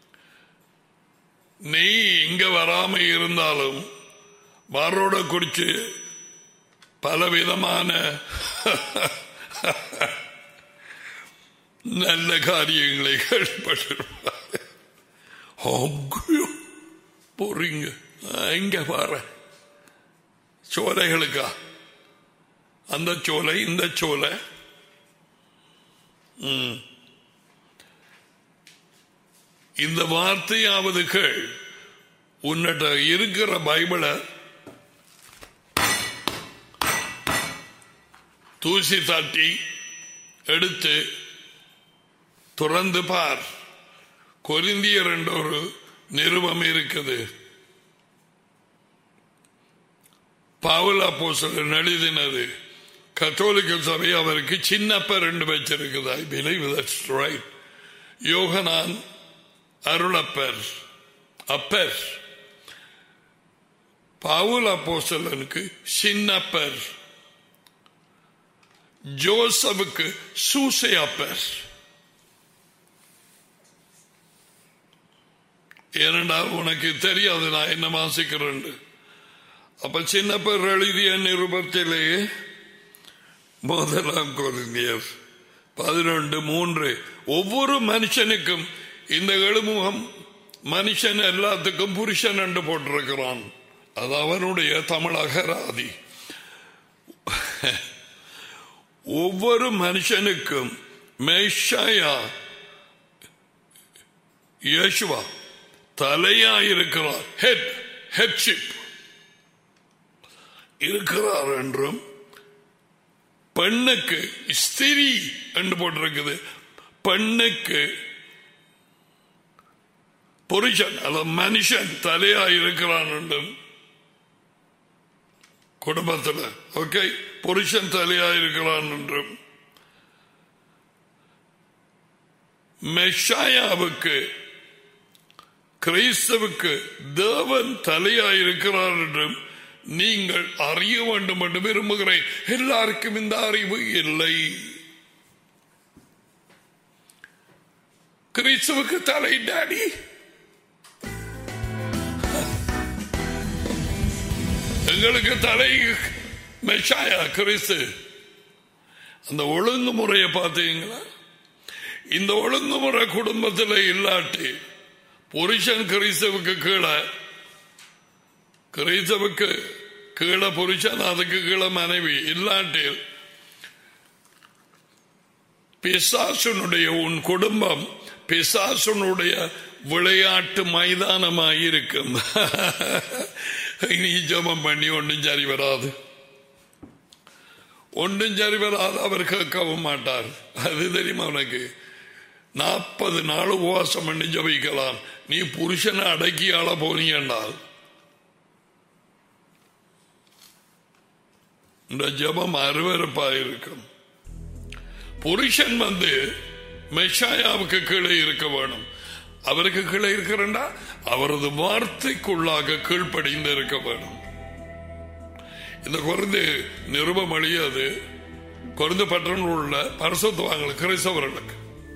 நீ இங்க வராம இருந்தாலும் வாரோட குறிச்சு பல விதமான நல்ல காரியங்களை கேள்விப்பட்டிருப்பார் போறீங்க இங்க பாரு சோலைகளுக்கா அந்த சோலை இந்த சோலை ம். இந்த வார்த்தையாவது கேள் உன்னிட்ட இருக்கிற பைபிளை தூசி தட்டி எடுத்து துறந்து பார் கொரிந்தியர் என்ற ஒரு நிருபம் இருக்குது பவுல் அப்போஸ்தலன் எழுதினது கத்தோலிக்க சபை அவருக்கு சின்னப்பர் ரெண்டு வச்சிருக்குது ஐ பிலீவ் தட்ஸ் ரைட் யோகனான் அருளப்பர் அப்பர் பவுல் அப்போஸ்தலனுக்கு சின்னப்பர் ஜோசப்புக்கு சூசை அப்பர் ஏனென்றால் உனக்கு தெரியாது நான் என்ன வாசிக்கிறேன் அப்ப சின்னப்பர் எழுதிய நிருபத்திலே முதலாம் கொரிந்தியர் பதினொன்று மூன்று ஒவ்வொரு மனுஷனுக்கும் இந்த எழுமுகம் மனுஷன் எல்லாத்துக்கும் புருஷன் என்று போட்டிருக்கிறான் அது அவனுடைய தமிழ் அகராதி ஒவ்வொரு மனுஷனுக்கும் மெஷாயா யேசுவா தலையாயிருக்கிறார் ஹெட் ஹெட்ஷிப் இருக்கிறார் என்றும் பெண்ணுக்கு ஸ்திரி என்று போட்டிருக்குது பெண்ணுக்கு புருஷன் அல்லது மனுஷன் தலையா இருக்கிறான் என்றும் குடும்பத்தில் ஓகே புருஷன் தலையா இருக்கிறான் என்றும் மெஷாயாவுக்கு கிறிஸ்தவுக்கு தேவன் தலையா இருக்கிறார் என்றும் நீங்கள் அறிய வேண்டும் என்று விரும்புகிறேன் எல்லாருக்கும் இந்த அறிவு இல்லை கிறிஸ்துவுக்கு தலை டாடி எங்களுக்கு தலை மெஷாயா கிறிஸ்து அந்த ஒழுங்குமுறையை பார்த்தீங்களா இந்த ஒழுங்குமுறை குடும்பத்தில் இல்லாட்டி புருஷன் கிறிஸ்தவுக்கு கீழே கிறிஸ்தவுக்கு கீழே புருஷன் அதுக்கு கீழே மனைவி இல்லாட்டி பிசாசுனுடைய உன் குடும்பம் பிசாசுனுடைய விளையாட்டு மைதானமாயிருக்கும் நீ ஜபம் பண்ணி ஒன்றும் சரி வராது ஒன்றும் சரி வராது அவர் கேட்கவும் மாட்டார் அது தெரியுமா உனக்கு நாற்பது நாள் உபவாசம் பண்ணி ஜபிக்கலாம் நீ புருஷனை அடக்கி ஆள போனீங்கன்னால் இந்த ஜபம் அருவறுப்பாயிருக்கும் புருஷன் வந்து மெஷாயாவுக்கு கீழே இருக்க வேணும் அவருக்கு கீழே இருக்கிறண்டா அவரது வார்த்தைக்குள்ளாக கீழ்ப்படிந்து இருக்க வேணும் இந்த குறைந்து நிருபம் அழியாது குறைந்த பற்றன் உள்ள பரிசுத்தவாங்கள் கிறிஸ்தவர்களுக்கு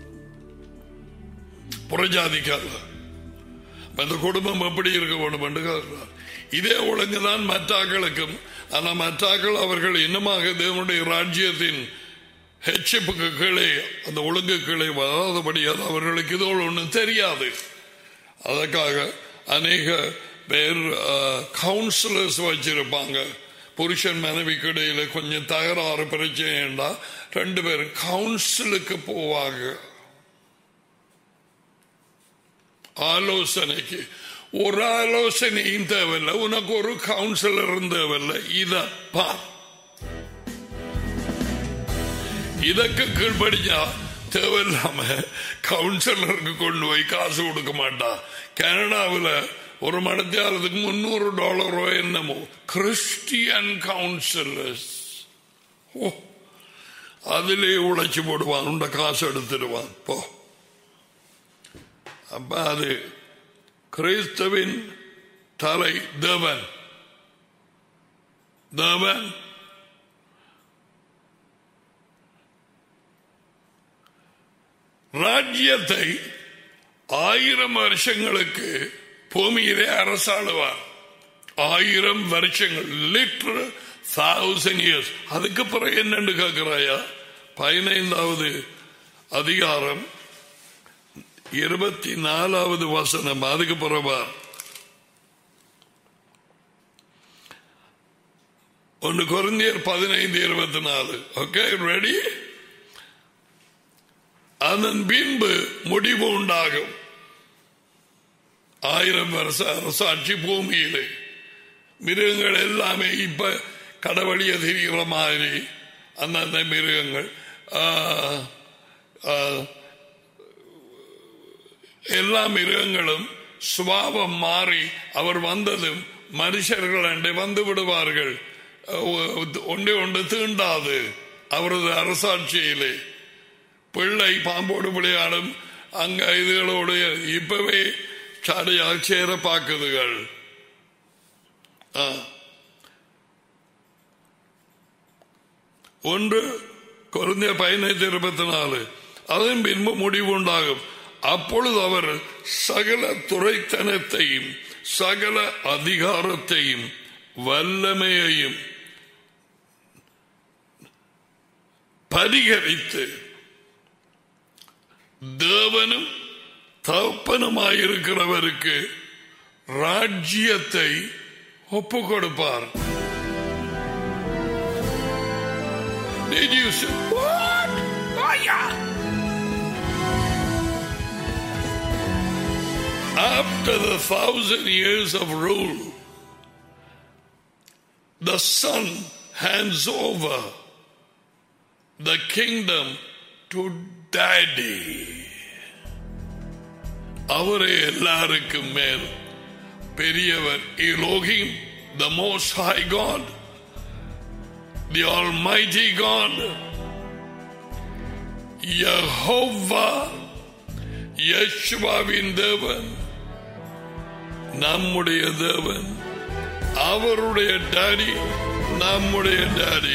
புறஜாதிக்காக அந்த குடும்பம் எப்படி இருக்க வேண்டும் என்று கேட்கிறார் இதே ஒழுங்குதான் மற்றாக்களுக்கும் ஆனால் மற்றாக்கள் அவர்கள் இன்னமாக தேவனுடைய ராஜ்யத்தின் ஹெச்சிப்புக்கு கீழே அந்த ஒழுங்கு கீழே வராதபடி அது அவர்களுக்கு இதோ ஒன்றும் தெரியாது அதற்காக அநேக பேர் கவுன்சிலர்ஸ் வச்சிருப்பாங்க புருஷன் மனைவிக்கு இடையில கொஞ்சம் தகராறு பிரச்சனைண்டா ரெண்டு பேரும் கவுன்சிலுக்கு போவாங்க ஆலோசனைக்கு ஒரு ஆலோசனையும் தேவையில்லை உனக்கு ஒரு கவுன்சிலரும் தேவையில்லை இதப்பா இதற்கு கீழ்படிஞ்சா தேவையில்லாம கவுன்சிலருக்கு கொண்டு போய் காசு கொடுக்க மாட்டா கனடாவில் ஒரு மடத்தியாலத்துக்கு முன்னூறு டாலரோ என்னமோ கிறிஸ்டியன் கவுன்சிலர்ஸ் ஓ அதிலே உழைச்சி போடுவான் உண்ட காசு எடுத்துடுவான் போ அப்ப அது கிறிஸ்தவின் தலை தேவன் தேவன் ராஜ்யத்தை ஆயிரம் வருஷங்களுக்கு பூமியிலே அரசாளுவார் ஆயிரம் வருஷங்கள் லிட்டர் தௌசண்ட் இயர்ஸ் அதுக்கு பிறகு என்னன்னு கேட்கிறாயா பதினைந்தாவது அதிகாரம் இருபத்தி நாலாவது வசனம் அதுக்கு பிறவா ஒன்று குறைந்தியர் பதினைந்து இருபத்தி நாலு ஓகே ரெடி அதன் பின்பு முடிவு உண்டாகும் ஆயிரம் வருஷ அரசாட்சி பூமியிலே மிருகங்கள் எல்லாமே இப்ப கடவுளிய தெரிகிற மாதிரி அந்தந்த மிருகங்கள் எல்லா மிருகங்களும் சுபாவம் மாறி அவர் வந்ததும் மனுஷர்கள் அண்டை வந்து விடுவார்கள் ஒன்றே ஒன்று தீண்டாது அவரது அரசாட்சியிலே பிள்ளை பாம்போடு விளையாடும் அங்க இதுகளோடு இப்பவே சாடையாக சேர பார்க்குதுகள் ஒன்று குறைந்த பதினைந்து இருபத்தி நாலு அதன் பின்பு முடிவு உண்டாகும் அப்பொழுது அவர் சகல துறைத்தனத்தையும் சகல அதிகாரத்தையும் வல்லமையையும் பரிகரித்து தேவனும் தகப்பனுமாயிருக்கிறவருக்கு ராஜ்யத்தை ஒப்பு கொடுப்பார் Did you say, what? Oh, yeah. After the thousand years of rule, the Son hands over the kingdom to Daddy. அவரே எல்லாருக்கும் மேல் பெரியவர் Elohim, the most high God, the almighty God, Jehovah, யேசுவாவின் தேவன் நம்முடைய தேவன் அவருடைய டாடி நம்முடைய டாடி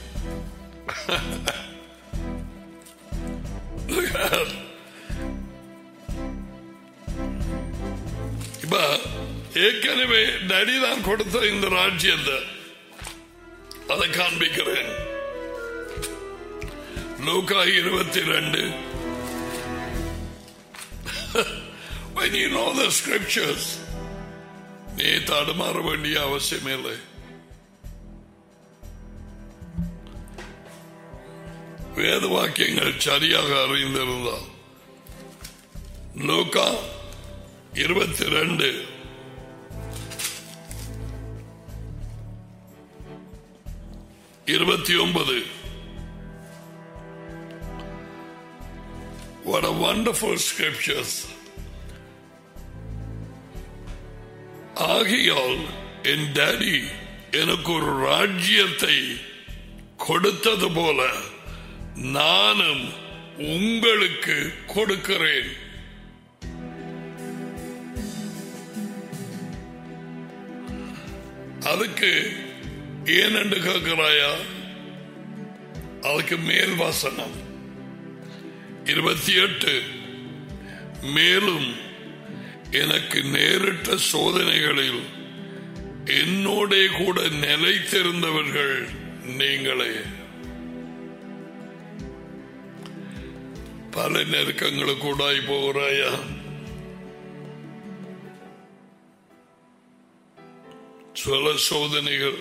இப்ப ஏற்கனவே டாடி தான் கொடுத்த இந்த ராஜ்யத்தை அதை காண்பிக்கிறேன் லூக்கா இருபத்தி ரெண்டு when you know the scriptures நீ தடுமாற வேண்டிய அவசியம் இல்லை வேத வாக்கியங்கள் சரியாக அறிந்திருந்தால் லோகா இருபத்தி ரெண்டு இருபத்தி ஒன்பது What a wonderful scriptures. ஆகையால் என் டாடி எனக்கு ஒரு ராஜ்யத்தை கொடுத்தது போல நானும் உங்களுக்கு கொடுக்கிறேன் அதுக்கு ஏனென்று கேட்கிறாயா அதுக்கு மேல் வாசனம் இருபத்தி எட்டு மேலும் எனக்கு நேரிட்ட சோதனைகளில் என்னோட கூட நிலைத்திருந்தவர்கள் நீங்களே பல நெருக்கங்களுக்கு கூடாய் போகிறாயா சில சோதனைகள்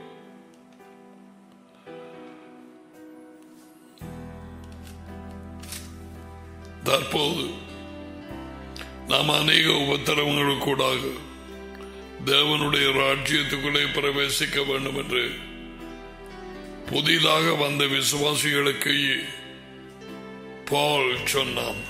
தற்போது நாம் அநேக உபத்திரவங்களுக்கு கூடாக தேவனுடைய ராஜ்யத்துக்குள்ளே பிரவேசிக்க வேண்டும் என்று புதிதாக வந்த விசுவாசிகளுக்கு பால் சொன்னான்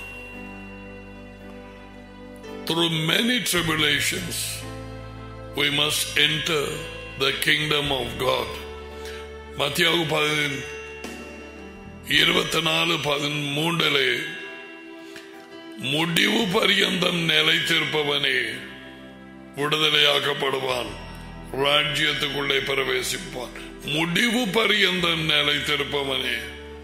Through many tribulations, we must enter the kingdom of God. மத்தியாவு பதின் இருபத்தி நாலு பதிமூன்றிலே முடிவு பரியந்தம் நிலைத்திருப்பவனே விடுதலையாக்கப்படுவான் ராஜ்யத்துக்குள்ளே பிரவேசிப்பான் முடிவு பரியந்தம் நிலைத்திருப்பவனே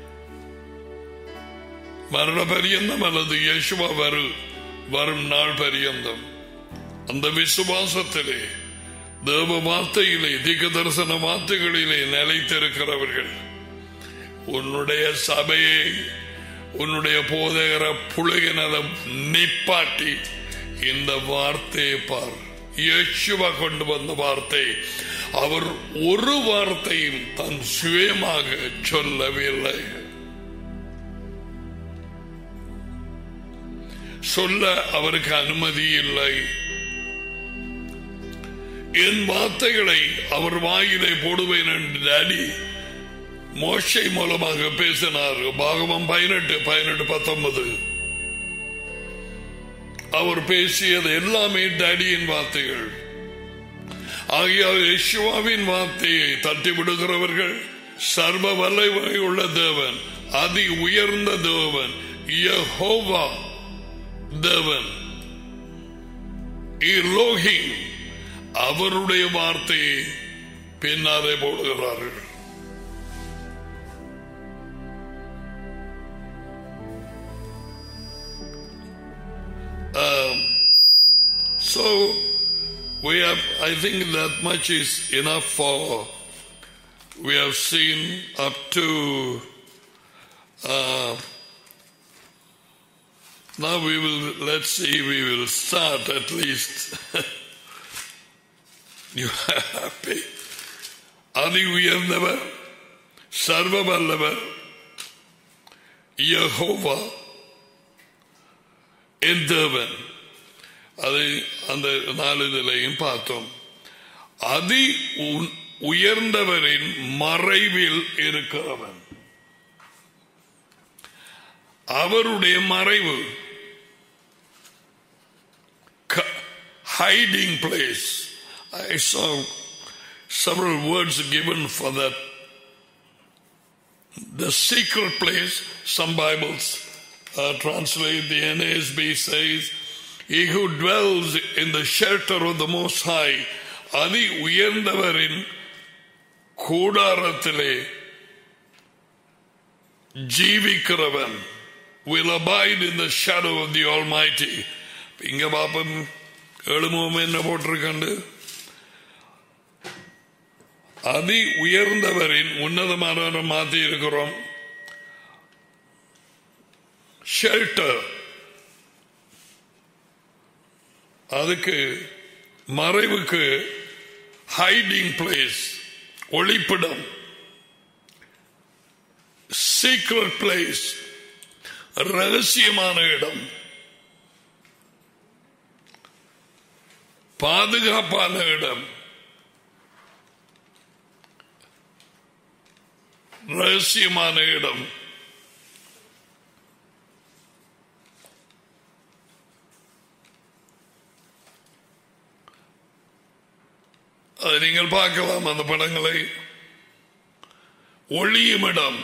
மரண பரியந்தம் அல்லது யேசுவா வரு வரும் நாள் பரியந்தம் அந்த விசுவாசத்திலே தேவ வார்த்தையிலே திக தரிசன வார்த்தைகளிலே நிலைத்திருக்கிறவர்கள் உன்னுடைய சபையை உன்னுடைய போதகர புழுகினதை நிப்பாட்டி இந்த வார்த்தையை பார் யேசுவா கொண்டு வந்த வார்த்தை அவர் ஒரு வார்த்தையும் தன் சுயமாக சொல்லவில்லை சொல்ல அவருக்கு அனுமதி இல்லை என் வார்த்தைகளை அவர் வாயிலை போடுவேன் என்று டாடி மோஷை மூலமாக பேசினார் பாகவம் பதினெட்டு பதினெட்டு பத்தொன்பது அவர் பேசியது எல்லாமே டாடியின் வார்த்தைகள் ஆகியால் யேசுவாவின் வார்த்தையை தட்டி விடுகிறவர்கள் சர்வ வல்லமை உள்ள தேவன் அதி உயர்ந்த தேவன் யெகோவா தேவன் இலோகிம் அவருடைய வார்த்தையை பின்னாலே போடுகிறார்கள் Um, so we have, I think that much is enough for. We have seen up to. Uh, now we will, let's see, we will start at least. you are happy. அதி உயர்ந்தவர் சர்வ வல்லவர் யெகோவா என் தேவன் அதை அந்த நாலு நிலையும் பார்த்தோம் அதி உன்- உயர்ந்தவரின் மறைவில் இருக்கிறவன் அவருடைய மறைவு hiding place. I saw several words given for that. The secret place, some Bibles uh, translate the NASB says, He who dwells in the shelter of the Most High, அதி உயர்ந்தவரின் கூடாரத்திலே ஜீவிக்கிறவன் will abide in the shadow of the Almighty. இங்க பாப்பன் எழுமுகம் என்ன போட்டிருக்கண்டு அதி உயர்ந்தவரின் உன்னதமான மாத்தி இருக்கிறோம் shelter அதுக்கு மறைவுக்கு ஹைடிங் பிளேஸ் ஒளிப்பிடம் சீக்ரெட் பிளேஸ் ரகசியமான இடம் பாதுகாப்பான இடம் ரகசியமான இடம் அதை நீங்கள் பார்க்கலாம் அந்த படங்களை ஒளியும் இடம்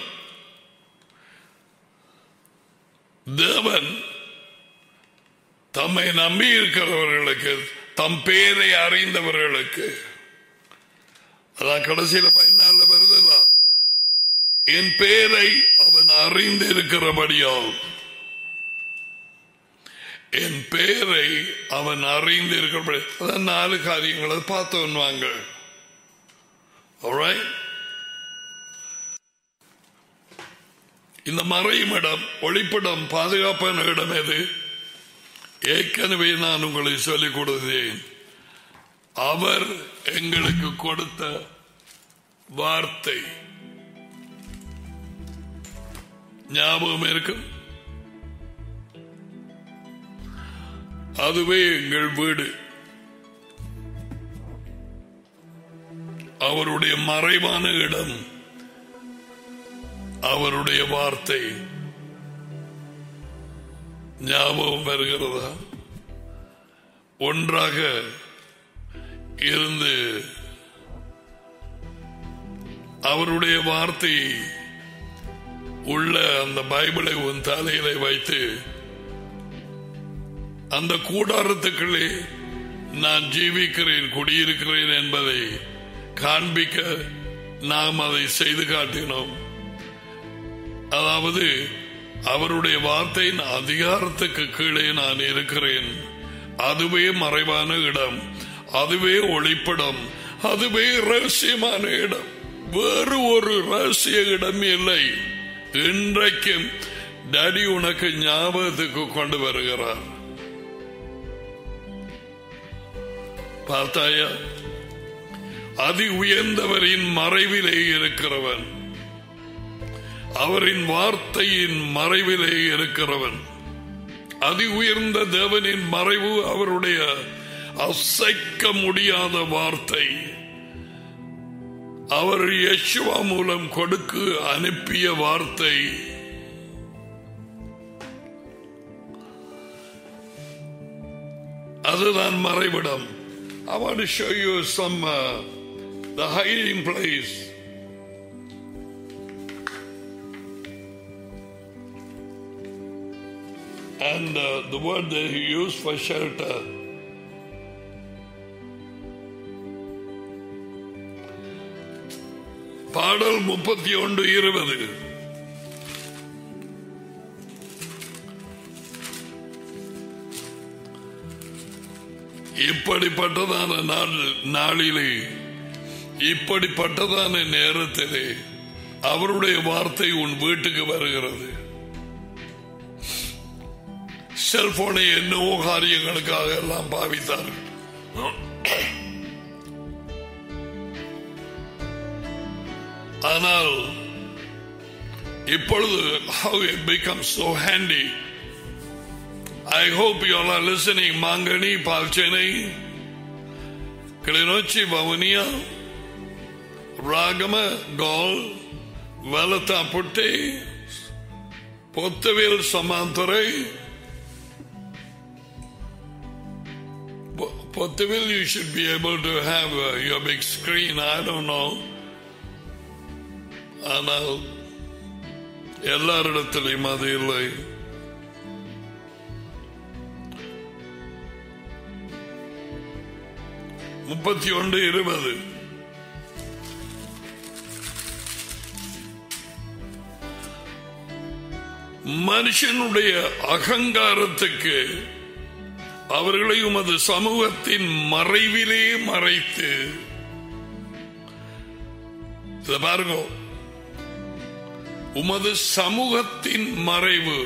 தேவன் தம்மை நம்பி இருக்கிறவர்களுக்கு தம் பேரை அறிந்தவர்களுக்கு அதான் கடைசியில பதினால வருதுதா என் பேரை அவன் அறிந்திருக்கிறபடியால் என் பேரை அவன் அறிந்திருக்கிறபடி அதான் நாலு காரியங்களை பார்த்தவன் வாங்க Alright? இந்த மறையும் இடம் ஒளிப்படம் பாதுகாப்பான இடம் எது ஏற்கனவே நான் உங்களுக்கு சொல்லிக் கொடுத்தேன் அவர் எங்களுக்கு கொடுத்த வார்த்தை ஞாபகம் இருக்கும் அதுவே எங்கள் வீடு அவருடைய மறைவான இடம் அவருடைய வார்த்தை ஞாபகம் வருகிறதா ஒன்றாக இருந்து அவருடைய வார்த்தை உள்ள அந்த பைபிளை உன் தலையில வைத்து அந்த கூடாரத்துக்குள்ளே நான் ஜீவிக்கிறேன் குடியிருக்கிறேன் என்பதை காண்பிக்க நாம் அதை செய்து காட்டினோம் அதாவது அவருடைய வார்த்தையின் அதிகாரத்துக்கு கீழே நான் இருக்கிறேன் அதுவே மறைவான இடம் அதுவே ஒளிப்படம் அதுவே ரகசியமான இடம் வேறு ஒரு ரகசிய இடம் இல்லை இன்றைக்கும் டாடி உனக்கு ஞாபகத்துக்கு கொண்டு வருகிறார் பார்த்தாயா அதி உயர்ந்தவரின் மறைவிலே இருக்கிறவன் அவரின் வார்த்தையின் மறைவிலே இருக்கிறவன் அதி உயர்ந்த தேவனின் மறைவு அவருடைய அசைக்க முடியாத வார்த்தை அவர் யசுவா மூலம் கொடுக்கு அனுப்பிய வார்த்தை அதுதான் மறைவிடம் I want to show you some uh, the hiding place. And uh, the word that he used for shelter. பாடல் முப்பத்தி ஒன்று இருபது இப்படிப்பட்டதான நாள் நாளிலே இப்படிப்பட்டதான நேரத்திலே அவருடைய வார்த்தை உன் வீட்டுக்கு வருகிறது செல்போனை என்னவோ காரியங்களுக்காக எல்லாம் பாவித்தார்கள் ஆனால் இப்பொழுது how it becomes so handy I hope you all are listening மாங்கனி பால்ச்சேனை கிளிநொச்சி வவுனியா ராகம கோல் வலத்தா புட்டி பொத்தவேல் சமாந்தரை Potterville, you should be able to have uh, your big screen. I don't know. ஆனால் எல்லாரிடத்திலையும் அது இல்லை முப்பத்தி ஒன்று இருபது மனுஷனுடைய அகங்காரத்துக்கு அவர்களை உமது சமூகத்தின் மறைவிலே மறைத்து இத பாருங்க உமது சமூகத்தின் மறைவு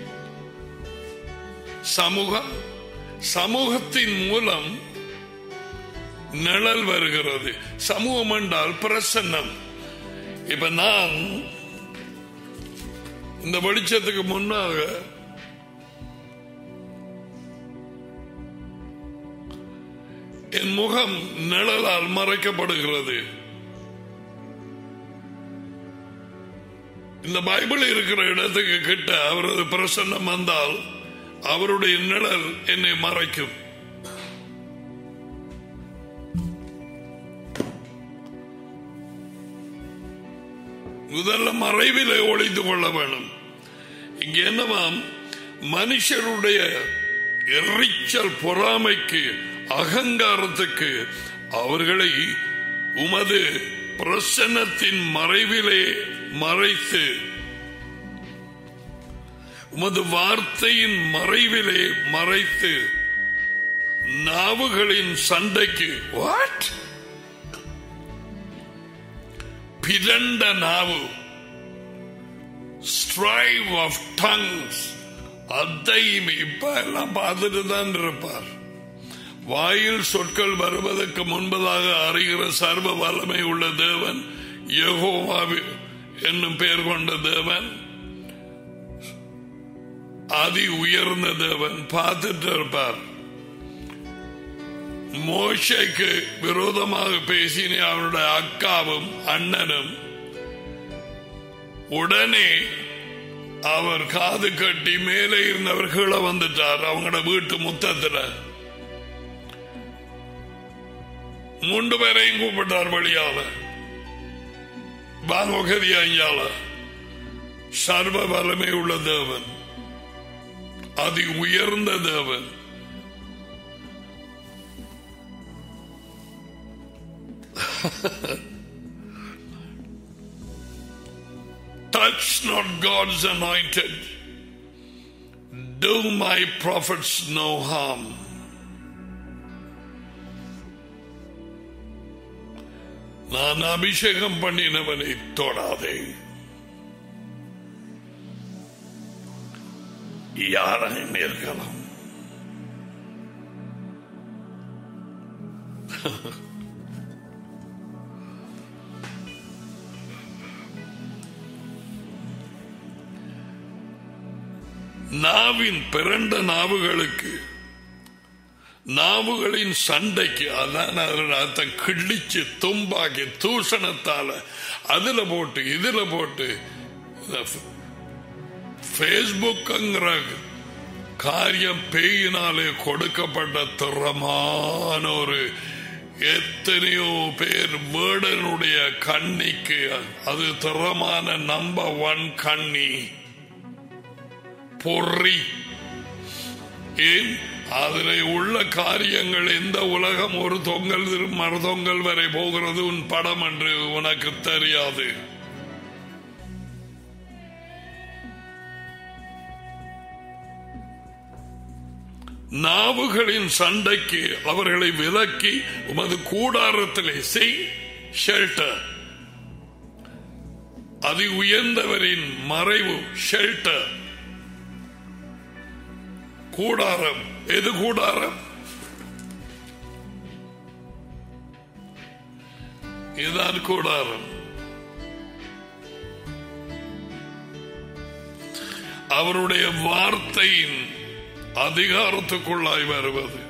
சமூகம் சமூகத்தின் மூலம் நிழல் வருகிறது சமூகம் என்றால் பிரசன்னம் இப்ப நான் இந்த வெளிச்சத்துக்கு முன்னாக என் முகம் நிழலால் மறைக்கப்படுகிறது இந்த பைபிள் இருக்கிற இடத்துக்கு கிட்ட அவரது பிரசன்னம் வந்தால் அவருடைய நிழல் என்னை மறைக்கும் முதல்ல மறைவிலே ஒளிந்து கொள்ள வேணும் இங்க என்னவாம் மனுஷருடைய எரிச்சல் பொறாமைக்கு அகங்காரத்துக்கு அவர்களை உமது பிரசன்னத்தின் மறைவிலே மறைத்து உமது வார்த்தையின் மறைவிலே மறைத்து நாவுகளின் சண்டைக்கு வாட் பிதண்ட நாவு ஸ்ட்ரைவ் ஆஃப் டங்ஸ் அதையும் இப்ப எல்லாம் பார்த்துட்டு தான் இருப்பார் வாயில் சொற்கள் வருவதற்கு முன்பதாக அறிகிற சர்வ வல்லமை உள்ள தேவன் யெகோவாவி என்னும் பெயர் கொண்ட தேவன் அதி உயர்ந்த தேவன் பார்த்துட்டு இருப்பார் மோஷைக்கு விரோதமாக பேசின அவருடைய அக்காவும் அண்ணனும் உடனே அவர் காது கட்டி மேலே இருந்தவர் கீழே வந்துட்டார் அவங்களோட வீட்டு முத்தத்துல மூன்று பேரையும் கூப்பிட்டார் வழியால பாங்கோகதியால சர்வ வல்லமை உள்ள தேவன் அதி உயர்ந்த தேவன் Touch not God's anointed. Do my prophets no harm. நான் அபிஷேகம் பண்ணினவனை தொடாதே யாரையும் இருக்கலாம் நாவின் பிறண்ட நாவுகளுக்கு நாவுகளின் சண்டைக்கு அதான் அதோட அர்த்தம் கிழிச்சு தும்பாக்கி தூஷணத்தால அதுல போட்டு இதுல போட்டு பேஸ்புக்ங்கிற காரியம் பேயினாலே கொடுக்கப்பட்ட திறமான ஒரு எத்தனையோ பேர் வேடனுடைய கண்ணிக்கு அது திறமான நம்பர் ஒன் கண்ணி பொறி ஏன் அதில் உள்ள காரியங்கள் எந்த உலகம் ஒரு தொங்கல் மறுதொங்கல் வரை போகிறது உன் படம் என்று உனக்கு தெரியாது நாவுகளின் சண்டைக்கு அவர்களை விலக்கி உமது கூடாரத்திலே செய் ஷெல்டர் அதி உயர்ந்தவரின் மறைவு ஷெல்டர் கூடாரம் எது கூடாரம் இதுதான் கூடாரம் அவருடைய வார்த்தையின் அதிகாரத்துக்குள்ளாய் வருவது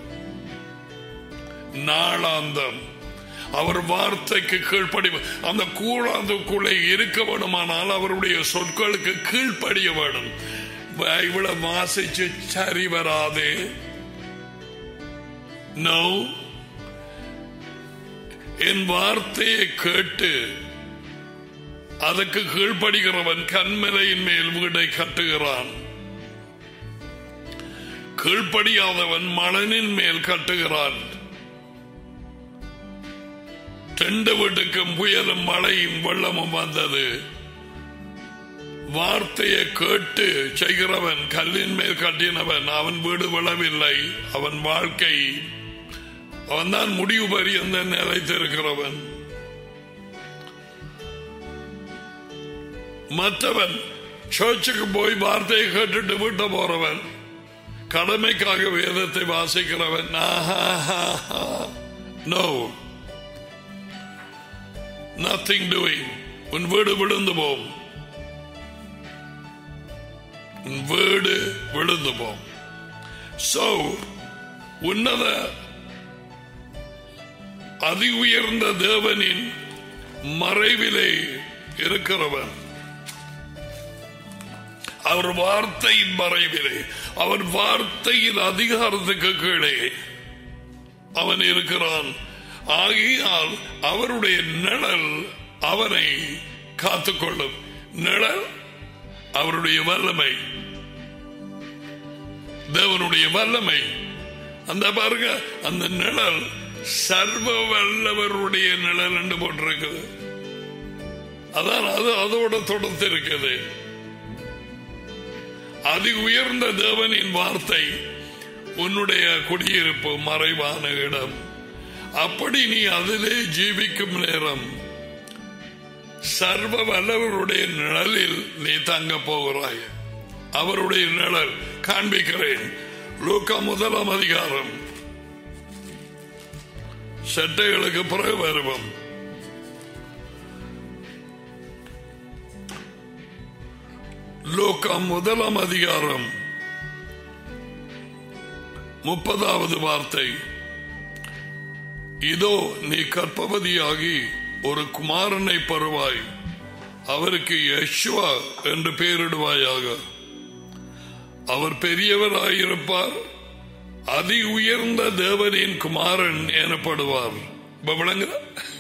நாளாந்தம் அவர் வார்த்தைக்கு கீழ்ப்படி அந்த கூழாந்துக்குள்ளே இருக்க வேணுமானால் அவருடைய சொற்களுக்கு கீழ்ப்படிய வேணும் பைபிளை வாசிச்சு சரி வராதே நோ என் வார்த்தையை கேட்டு அதற்கு கீழ்ப்படுகிறவன் கண்மலையின் மேல் வீடை கட்டுகிறான் கீழ்ப்படியாதவன் மலனின் மேல் கட்டுகிறான் ரெண்டு வீட்டுக்கும் புயலும் மழையும் வெள்ளமும் வந்தது வார்த்தையை கேட்டு செய்கிறவன் கல்லின் மேல் கட்டினவன் அவன் வீடு விழவில்லை அவன் வாழ்க்கை அவன் தான் முடிவு பரியந்த நிலைத்திருக்கிறவன் மற்றவன் சர்ச்சுக்கு போய் வார்த்தையை கேட்டுட்டு வீட்ட போறவன் கடமைக்காக வேதத்தை வாசிக்கிறவன் நோ நத்திங் டூயிங் உன் வீடு விழுந்து போம் உன் வீடு விழுந்து போம் சோ உன்னத அதி உயர்ந்த தேவனின் மறைவிலே இருக்கிறவன் அவர் வார்த்தையின் மறைவிலே அவன் வார்த்தையின் அதிகாரத்துக்கு கீழே அவன் இருக்கிறான் ஆகியால் அவருடைய நிழல் அவனை காத்துக்கொள்ளும் நிழல் அவருடைய வல்லமை தேவனுடைய வல்லமை அந்த பாருங்க அந்த நிழல் சர்வ வல்லவருடைய நிழல் என்று போட்டிருக்குது அதான் அது அதோட தொடர்ந்து இருக்குது அதி உயர்ந்த தேவனின் வார்த்தை உன்னுடைய குடியிருப்பு மறைவான இடம் அப்படி நீ அதிலே ஜீவிக்கும் நேரம் சர்வ வல்லவருடைய நிழலில் நீ தங்க போகிறாய் அவருடைய நிழல் காண்பிக்கிறேன் லூக்கா முதலாம் அதிகாரம் செட்டைகளுக்கு பிறகு வருவோம் லோக்கா முதலாம் அதிகாரம் முப்பதாவது வார்த்தை இதோ நீ கற்பவதியாகி ஒரு குமாரனை பருவாய் அவருக்கு யஷ்வா என்று பெயரிடுவாயாக அவர் பெரியவராயிருப்பார் அதி உயர்ந்த தேவனின் குமாரன் எனப்படுவார் இப்ப விளங்குதா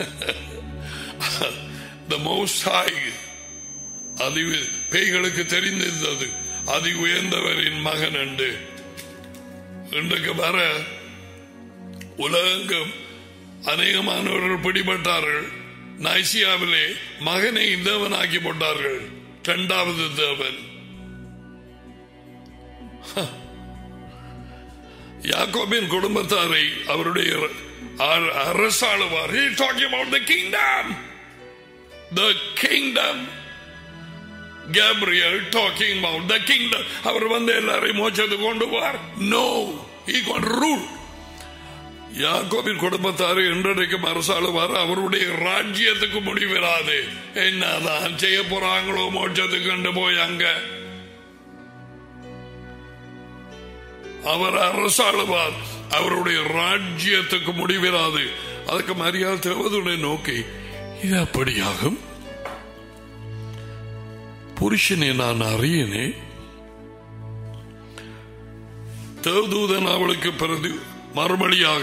த மோஸ்ட் ஹாய் அதி பேய்களுக்கு தெரிந்திருந்தது அதி உயர்ந்தவரின் மகன் என்று இன்றைக்கு வர உலகெங்கும் அநேகமானவர்கள் பிடிபட்டார்கள் நைசியாவிலே மகனை தேவனாக்கி போட்டார்கள் இரண்டாவது தேவன் யாக்கோபின் குடும்பத்தாரை அவருடைய அர- அரசாளுவார் He is talking about the kingdom. The kingdom. Gabriel talking about the kingdom. அவர் வந்து எல்லாரையும் மோச்சத்துக்கு கொண்டு போவார் நோ he got rule யாக்கோபின் குடும்பத்தாரு இன்றைக்கும் அரசாளுவார் அவருடைய ராஜ்யத்துக்கு முடிவிராது என்னதான் செய்ய போறாங்களோ மோட்சத்துக்கு கொண்டு போய் அங்க அவர் அரசாளுவார் அவருடைய ராஜ்யத்துக்கு முடிவிராது அதுக்கு மரியாதை தேவதுடைய நோக்கி இது அப்படியாகும் புருஷனை நான் அறியனே தேவதூதன் அவளுக்கு பிறகு மறுபடியாக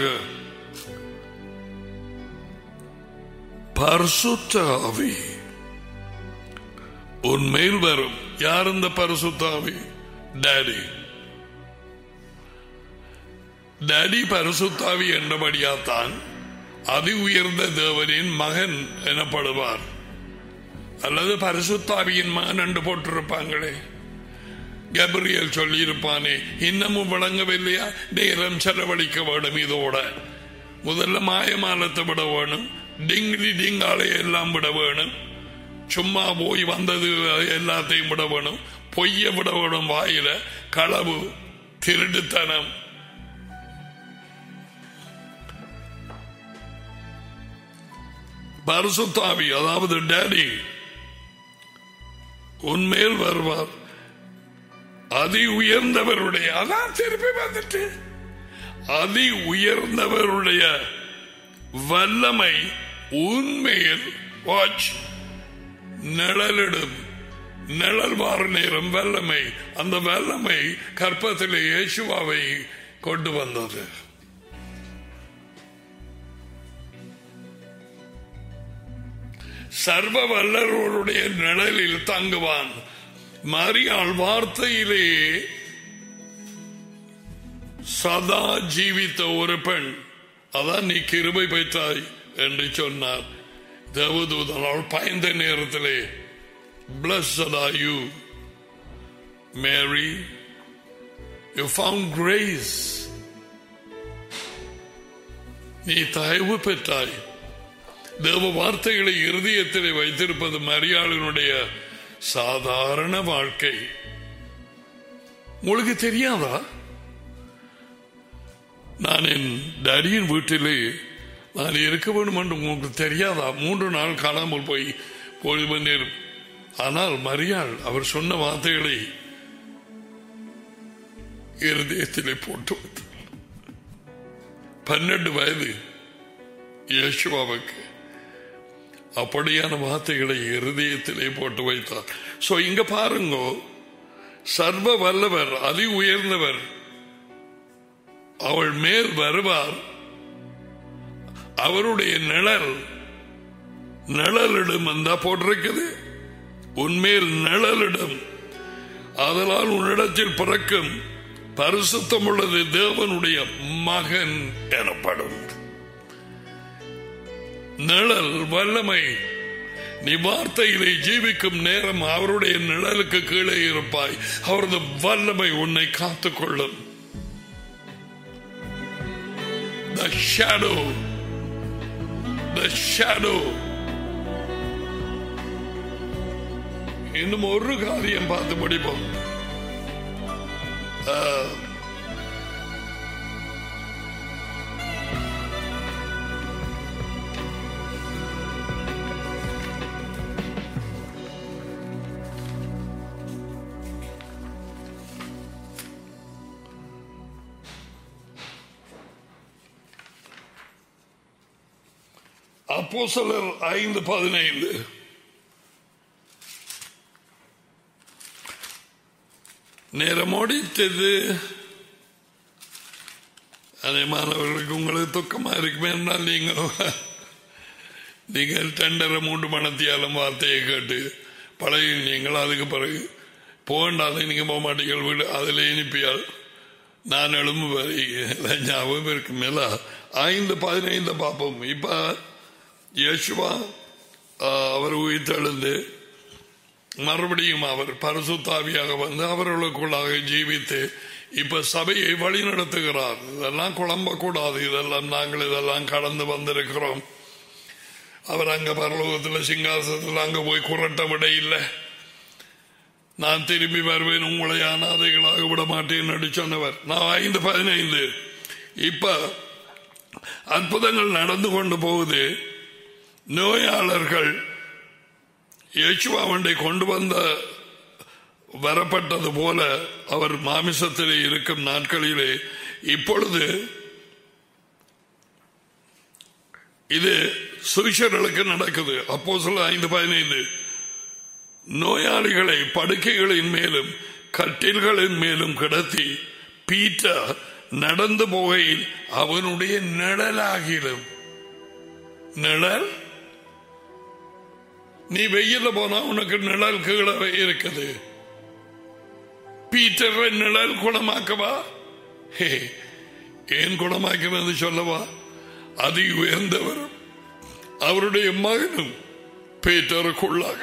பரிசுத்த ஆவி உன் மேல் வரும் யார் இந்த பரிசுத்த ஆவி டேடி டேடி பரிசுத்தாவி என்றபடியாத்தான் அதி உயர்ந்த தேவனின் மகன் எனப்படுவார் அல்லது பரிசுத்தாவியின் மகன் என்று போட்டிருப்பாங்களே கபிரியல் சொல்லியிருப்பானே இன்னமும் விளங்கவில்லையா நேரம் செலவழிக்க வேணும் இதோட முதல்ல மாயமாலத்தை விட வேணும் டிங்கிலி டிங்காலை எல்லாம் விட வேணும் சும்மா போய் வந்தது எல்லாத்தையும் விட வேணும் பொய்ய விட வேணும் வாயில களவு திருட்டுத்தனம் பரிசுத்தாவி அதாவது டேடி உன்மேல் வருவார் அதி உயர்ந்தவருடைய அதான் திருப்பி வந்துட்டு அதி உயர்ந்தவருடைய வல்லமை உண்மையில் வாட்ச் நிழலிடும் நிழல் வார நேரம் வல்லமை அந்த வல்லமை கற்பத்திலே இயேசுவாவை கொண்டு வந்தது சர்வ வல்லரோருடைய நிழலில் தங்குவான் மரியாள் வார்த்தையிலே சதா ஜீவித்த ஒரு பெண் அதான் நீ கிருபை பெற்றாய் என்று சொன்னார் தேவதூதனால் பயந்த நேரத்திலே Blessed are you, Mary. You found grace. நீ தயவு பெற்றாய் தேவ வார்த்தைகளை இருதயத்திலே வைத்திருப்பது மரியாளினுடைய சாதாரண வாழ்க்கை உங்களுக்கு தெரியாதா நான் என் டடியின் வீட்டிலே நான் இருக்க வேண்டும் என்று உங்களுக்கு தெரியாதா மூன்று நாள் காணாமல் போய் பொழுது நேரம் ஆனால் மரியாள் அவர் சொன்ன வார்த்தைகளை இருதயத்திலே போட்டு வைத்தார் பன்னெண்டு வயது யேசுவாவுக்கு அப்படியான வார்த்தைகளை இருதயத்திலே போட்டு வைத்தார் சோ இங்க பாருங்க சர்வ வல்லவர் அதி உயர்ந்தவர் அவள் மேல் வருவார் அவருடைய நிழல் நிழலிடம் அந்த போட்டிருக்குது உன்மேல் நிழலிடம் அதனால் உன்னிடத்தில் பிறக்கும் பரிசுத்தம் உள்ளது தேவனுடைய மகன் எனப்படும் நிழல் வல்லமை நீ வார்த்தையிலே ஜீவிக்கும் நேரம் அவருடைய நிழலுக்கு கீழே இருப்பாய் அவரது வல்லமை உன்னை காத்துக் கொள்ளும் The shadow, the shadow. இன்னும் ஒரு காரியம் பார்த்து முடிப்போம் ஆஹ், அப்போஸ்தலர் ஐந்து பதினைந்து நேரம் ஓடித்தது அதே மாணவர்களுக்கு உங்களுக்கு துக்கமா இருக்குமே என்றால் நீங்கள் நீங்கள் டெண்டரை மூன்று மணத்தியாலும் வார்த்தையை கேட்டு பழகி நீங்கள் அதுக்கு பிறகு போகண்டாத நீங்க போக மாட்டீங்கள் வீடு அதில் இனிப்பியால் நான் எழும்பு வரை எல்லாம் ஞாபகம் இருக்கு மேல ஐந்து பதினைந்து பார்ப்போம் இப்ப யேசுவா ஆஹ், அவர் உயிர்த்தெழுந்து மறுபடியும் அவர் பரிசுத்தாவியாக வந்து அவர்களுக்குள்ளாக ஜீவித்து இப்ப சபையை வழி நடத்துகிறார் இதெல்லாம் குழம்பக்கூடாது இதெல்லாம் நாங்கள் இதெல்லாம் கடந்து வந்திருக்கிறோம் அவர் அங்க பரலோகத்தில் சிங்காசனத்தில் அங்க போய் குரட்ட விட இல்லை நான் திரும்பி வருவேன் உங்களை அனாதைகளாக விட மாட்டேன் என்று சொன்னவர் நான் ஐந்து பதினைந்து இப்ப அற்புதங்கள் நடந்து கொண்டு போகுது நோயாளர்கள் இயேசுவாவண்டை கொண்டு வந்த வரப்பட்டது போல அவர் மாமிசத்திலே இருக்கும் நாட்களிலே இப்பொழுது இது சுவிஷர்களுக்கு நடக்குது அப்போ சொல்ல ஐந்து பதினைந்து நோயாளிகளை படுக்கைகளின் மேலும் கட்டில்களின் மேலும் கிடத்தி பீட்டர் நடந்து போகையில் அவனுடைய நிழலாகிலும் நிழல் நீ வெயில போனா உனக்கு நிழல் கீழே இருக்குது பீட்டர் நிழல் குணமாக்கவா ஹே, ஏன் குணமாக்கிறது சொல்லவா அதி உயர்ந்தவரும் அவருடைய மகனும் பீட்டருக்குள்ளாக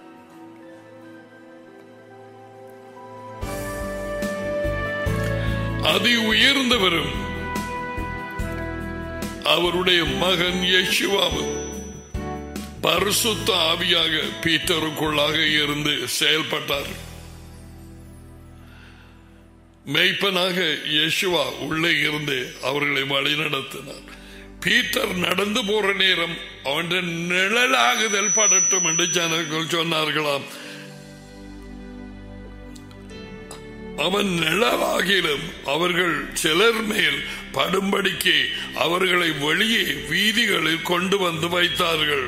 அதி உயர்ந்தவரும் அவருடைய மகன் யேசுவாவும் பரிசுத்த ஆவியாக பீட்டருக்குள்ளாக இருந்து செயல்பட்டார் மெய்ப்பனாக யேசுவா உள்ளே இருந்து அவர்களை வழிநடத்தினார் பீட்டர் நடந்து போற நேரம் அவன் நிழலாகுதல் படட்டும் என்று ஜனங்கள் சொன்னார்களாம் அவன் நிழலாகிலும் அவர்கள் சிலர் மேல் படும்படிக்கு அவர்களை வெளியே வீதிகளில் கொண்டு வந்து வைத்தார்கள்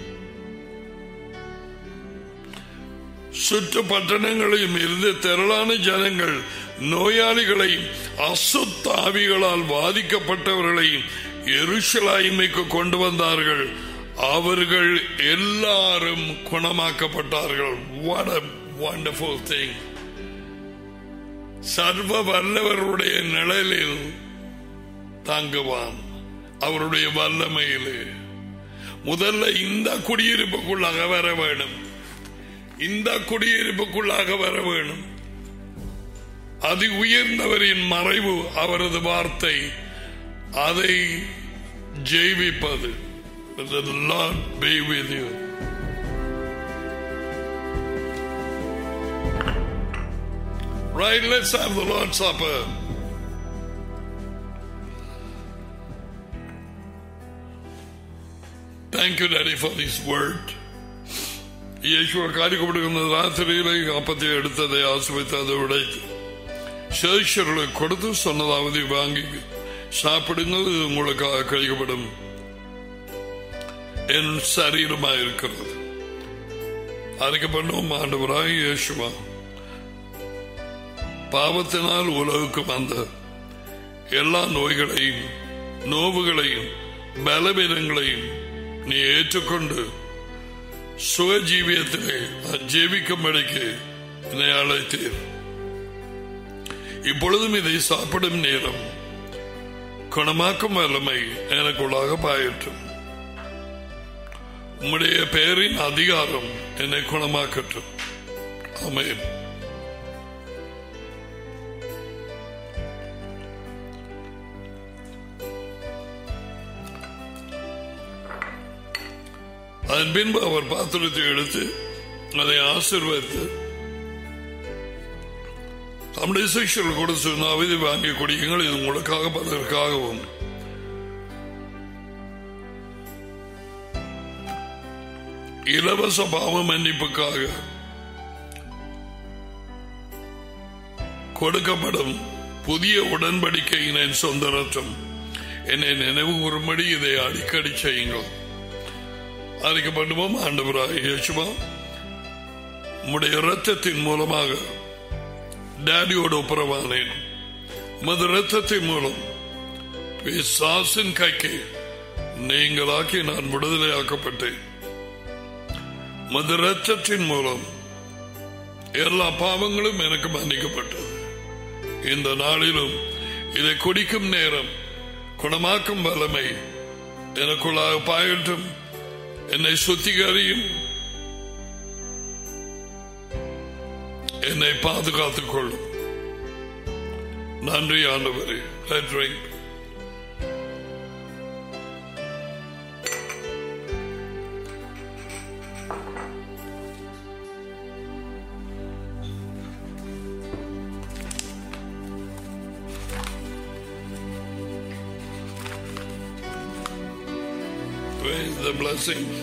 சுற்று பட்டணங்களையும் இருந்து திரளான ஜனங்கள் நோயாளிகளையும் அசுத்தாவிகளால் பாதிக்கப்பட்டவர்களையும் எருசலாய்மைக்கு கொண்டு வந்தார்கள் அவர்கள் எல்லாரும் குணமாக்கப்பட்டார்கள் what a wonderful thing சர்வ வல்லவருடைய நிழலில் தாங்குவான் அவருடைய வல்லமையிலே முதல்ல இந்த குடியிருப்புக்குள்ளாக வர வேணும் இந்த குடியிருப்புக்குள்ளாக வர வேணும் அதி உயர்ந்தவரின் மறைவு அவரது வார்த்தை அதை ஜெய்விப்பது The Lord be with you. Right, let's have the Lord's Supper. Thank you, Daddy, for this word. യേശുവ കാര്യം രാത്രിയിലെ അപ്പത്തെ എടുത്തதை ആശ്രയിത്ത് அதை உடைத்து சேஷர்களுக்கு கொடுத்து சொன்னதாவது வாங்கி சாப்பிடுங்கள் இது உங்களுக்காக கழிக்கப்படும் என் சரீரமாக இருக்கிறது அறிக்கை பண்ணுவோம் ஆண்டவராய் இயேசுவா பாவத்தினால் உலகுக்கு வந்த எல்லா நோய்களையும் நோவுகளையும் பலவீனங்களையும் நீ ஏற்றுக்கொண்டு சுகஜீவியத்திலே ஜீவிக்கும்படிக்கு என்னை அழைத்தீர் இப்பொழுதும் இதை சாப்பிடும் நேரம் குணமாக்கும் வல்லமை எனக்குள்ளாக பாயற்றும் உம்முடைய பெயரின் அதிகாரம் என்னை குணமாக்கட்டும் அமேன் அதன் பின்பு அவர் பாத்திரத்தை எடுத்து அதை ஆசிர்வதித்து தம்முடைய சிஷர்கள் கூட சொன்னால் இது வாங்கி குடியுங்கள் இது உங்களுக்காக பலருக்காகவும் இலவச பாவ மன்னிப்புக்காக கொடுக்கப்படும் புதிய உடன்படிக்கையின் என் சொந்த ரத்தம் என்னை நினைவு கூறும்படி இதை அடிக்கடி செய்யுங்கள் அறிக்கப்படுவோம் ஆண்டவராக இயேசுவா உம்முடைய ரத்தத்தின் மூலமாக டேடியோடு ஒப்புரவானேன் மது ரத்தத்தின் மூலம் பிசாசின் கைக்கு நீங்களாக்கி நான் விடுதலையாக்கப்பட்டேன் மது ரத்தத்தின் மூலம் எல்லா பாவங்களும் எனக்கு மன்னிக்கப்பட்டது இந்த நாளிலும் இதை குடிக்கும் நேரம் குணமாக்கும் வல்லமை எனக்குள்ளாக பாயட்டும் என்னை சுத்திகரியும் என்னை பாதுகாத்துக் கொள்ளும் நன்றி ஆண்டவரே Let's drink. Praise the blessings.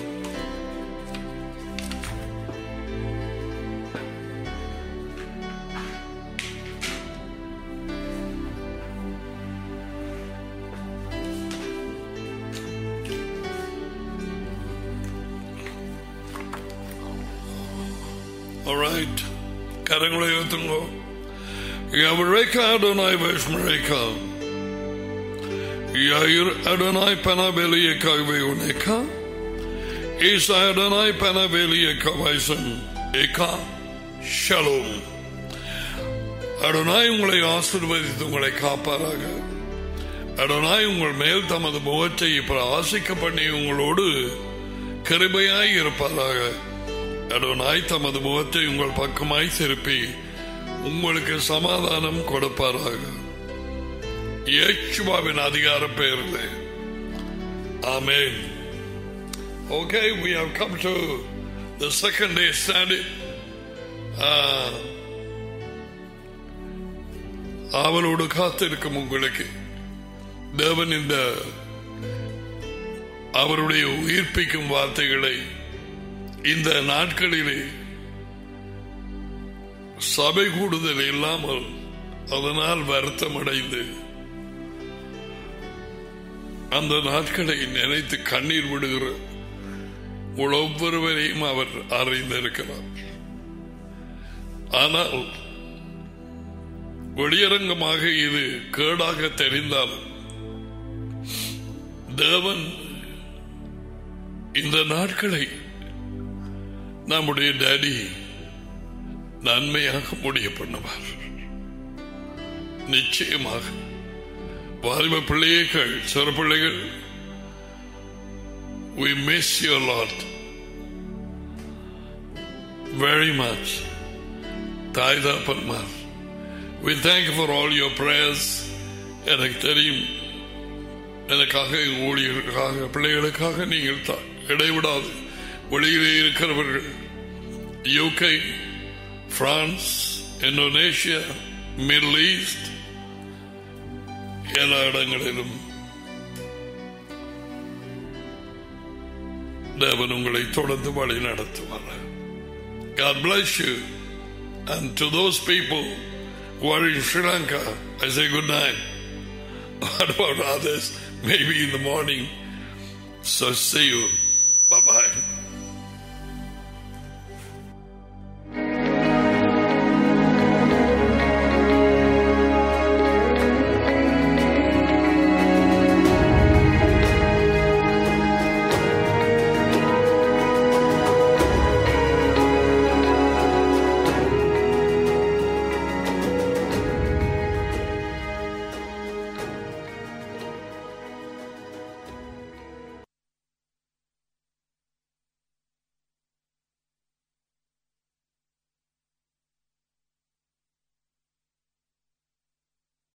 All right. கரங்களை உயர்த்துங்க எவரேக்கா Adonai வைஷ்மரேக்கா Yair Adonai Panabelieka Veoneka Isa Adonai Panabelieka Vaisen Eka Shalom Adonai உங்களை ஆசிர்வதித்து உங்களை காப்பாராக அடனாய் உங்கள் மேல் தமது முகத்தை பிரகாசிக்க பண்ணி உங்களோடு கிருபையாய் இருப்பாராக அடனாய் தமது முகத்தை உங்கள் பக்கமாய் திருப்பி உங்களுக்கு சமாதானம் கொடுப்பாராக இயேசுவாவின் அதிகார பெயரில் ஆமேன் Okay, we have come to the second day study. Uh, அவளோடு காத்திருக்கும் உங்களுக்கு தேவன் இந்த அவருடைய உயிர்ப்பிக்கும் வார்த்தைகளை இந்த நாட்களிலே சபை கூடுதல் இல்லாமல் அதனால் வருத்தம் அடைந்து அந்த நாட்களை நினைத்து கண்ணீர் விடுகிற உங்கள் ஒவ்வொருவரையும் அவர் அறிந்திருக்கிறார் ஆனால் வெளியரங்கமாக இது கேடாக தெரிந்தால் தேவன் இந்த நாட்களை நம்முடைய டேடி நன்மையாக முடிய பண்ணுவார் நிச்சயமாக வாலிப பிள்ளைகள் சிறு பிள்ளைகள் we miss you a lot very much தாய் தாப்பன்மார் we thank you for all your prayers எனக்கு தெரியும் எனக்காக ஊழியர்களுக்காக பிள்ளைகளுக்காக நீங்கள் தான் இடைவிடாது வெளியிலே இருக்கிறவர்கள் UK France Indonesia Middle East எல்லா இடங்களிலும் தேவன் உங்களை தொடர்ந்து வழி நடத்துவார் God bless you. And to those people who are in Sri Lanka, I say good night. What about others? Maybe in the morning. So see you.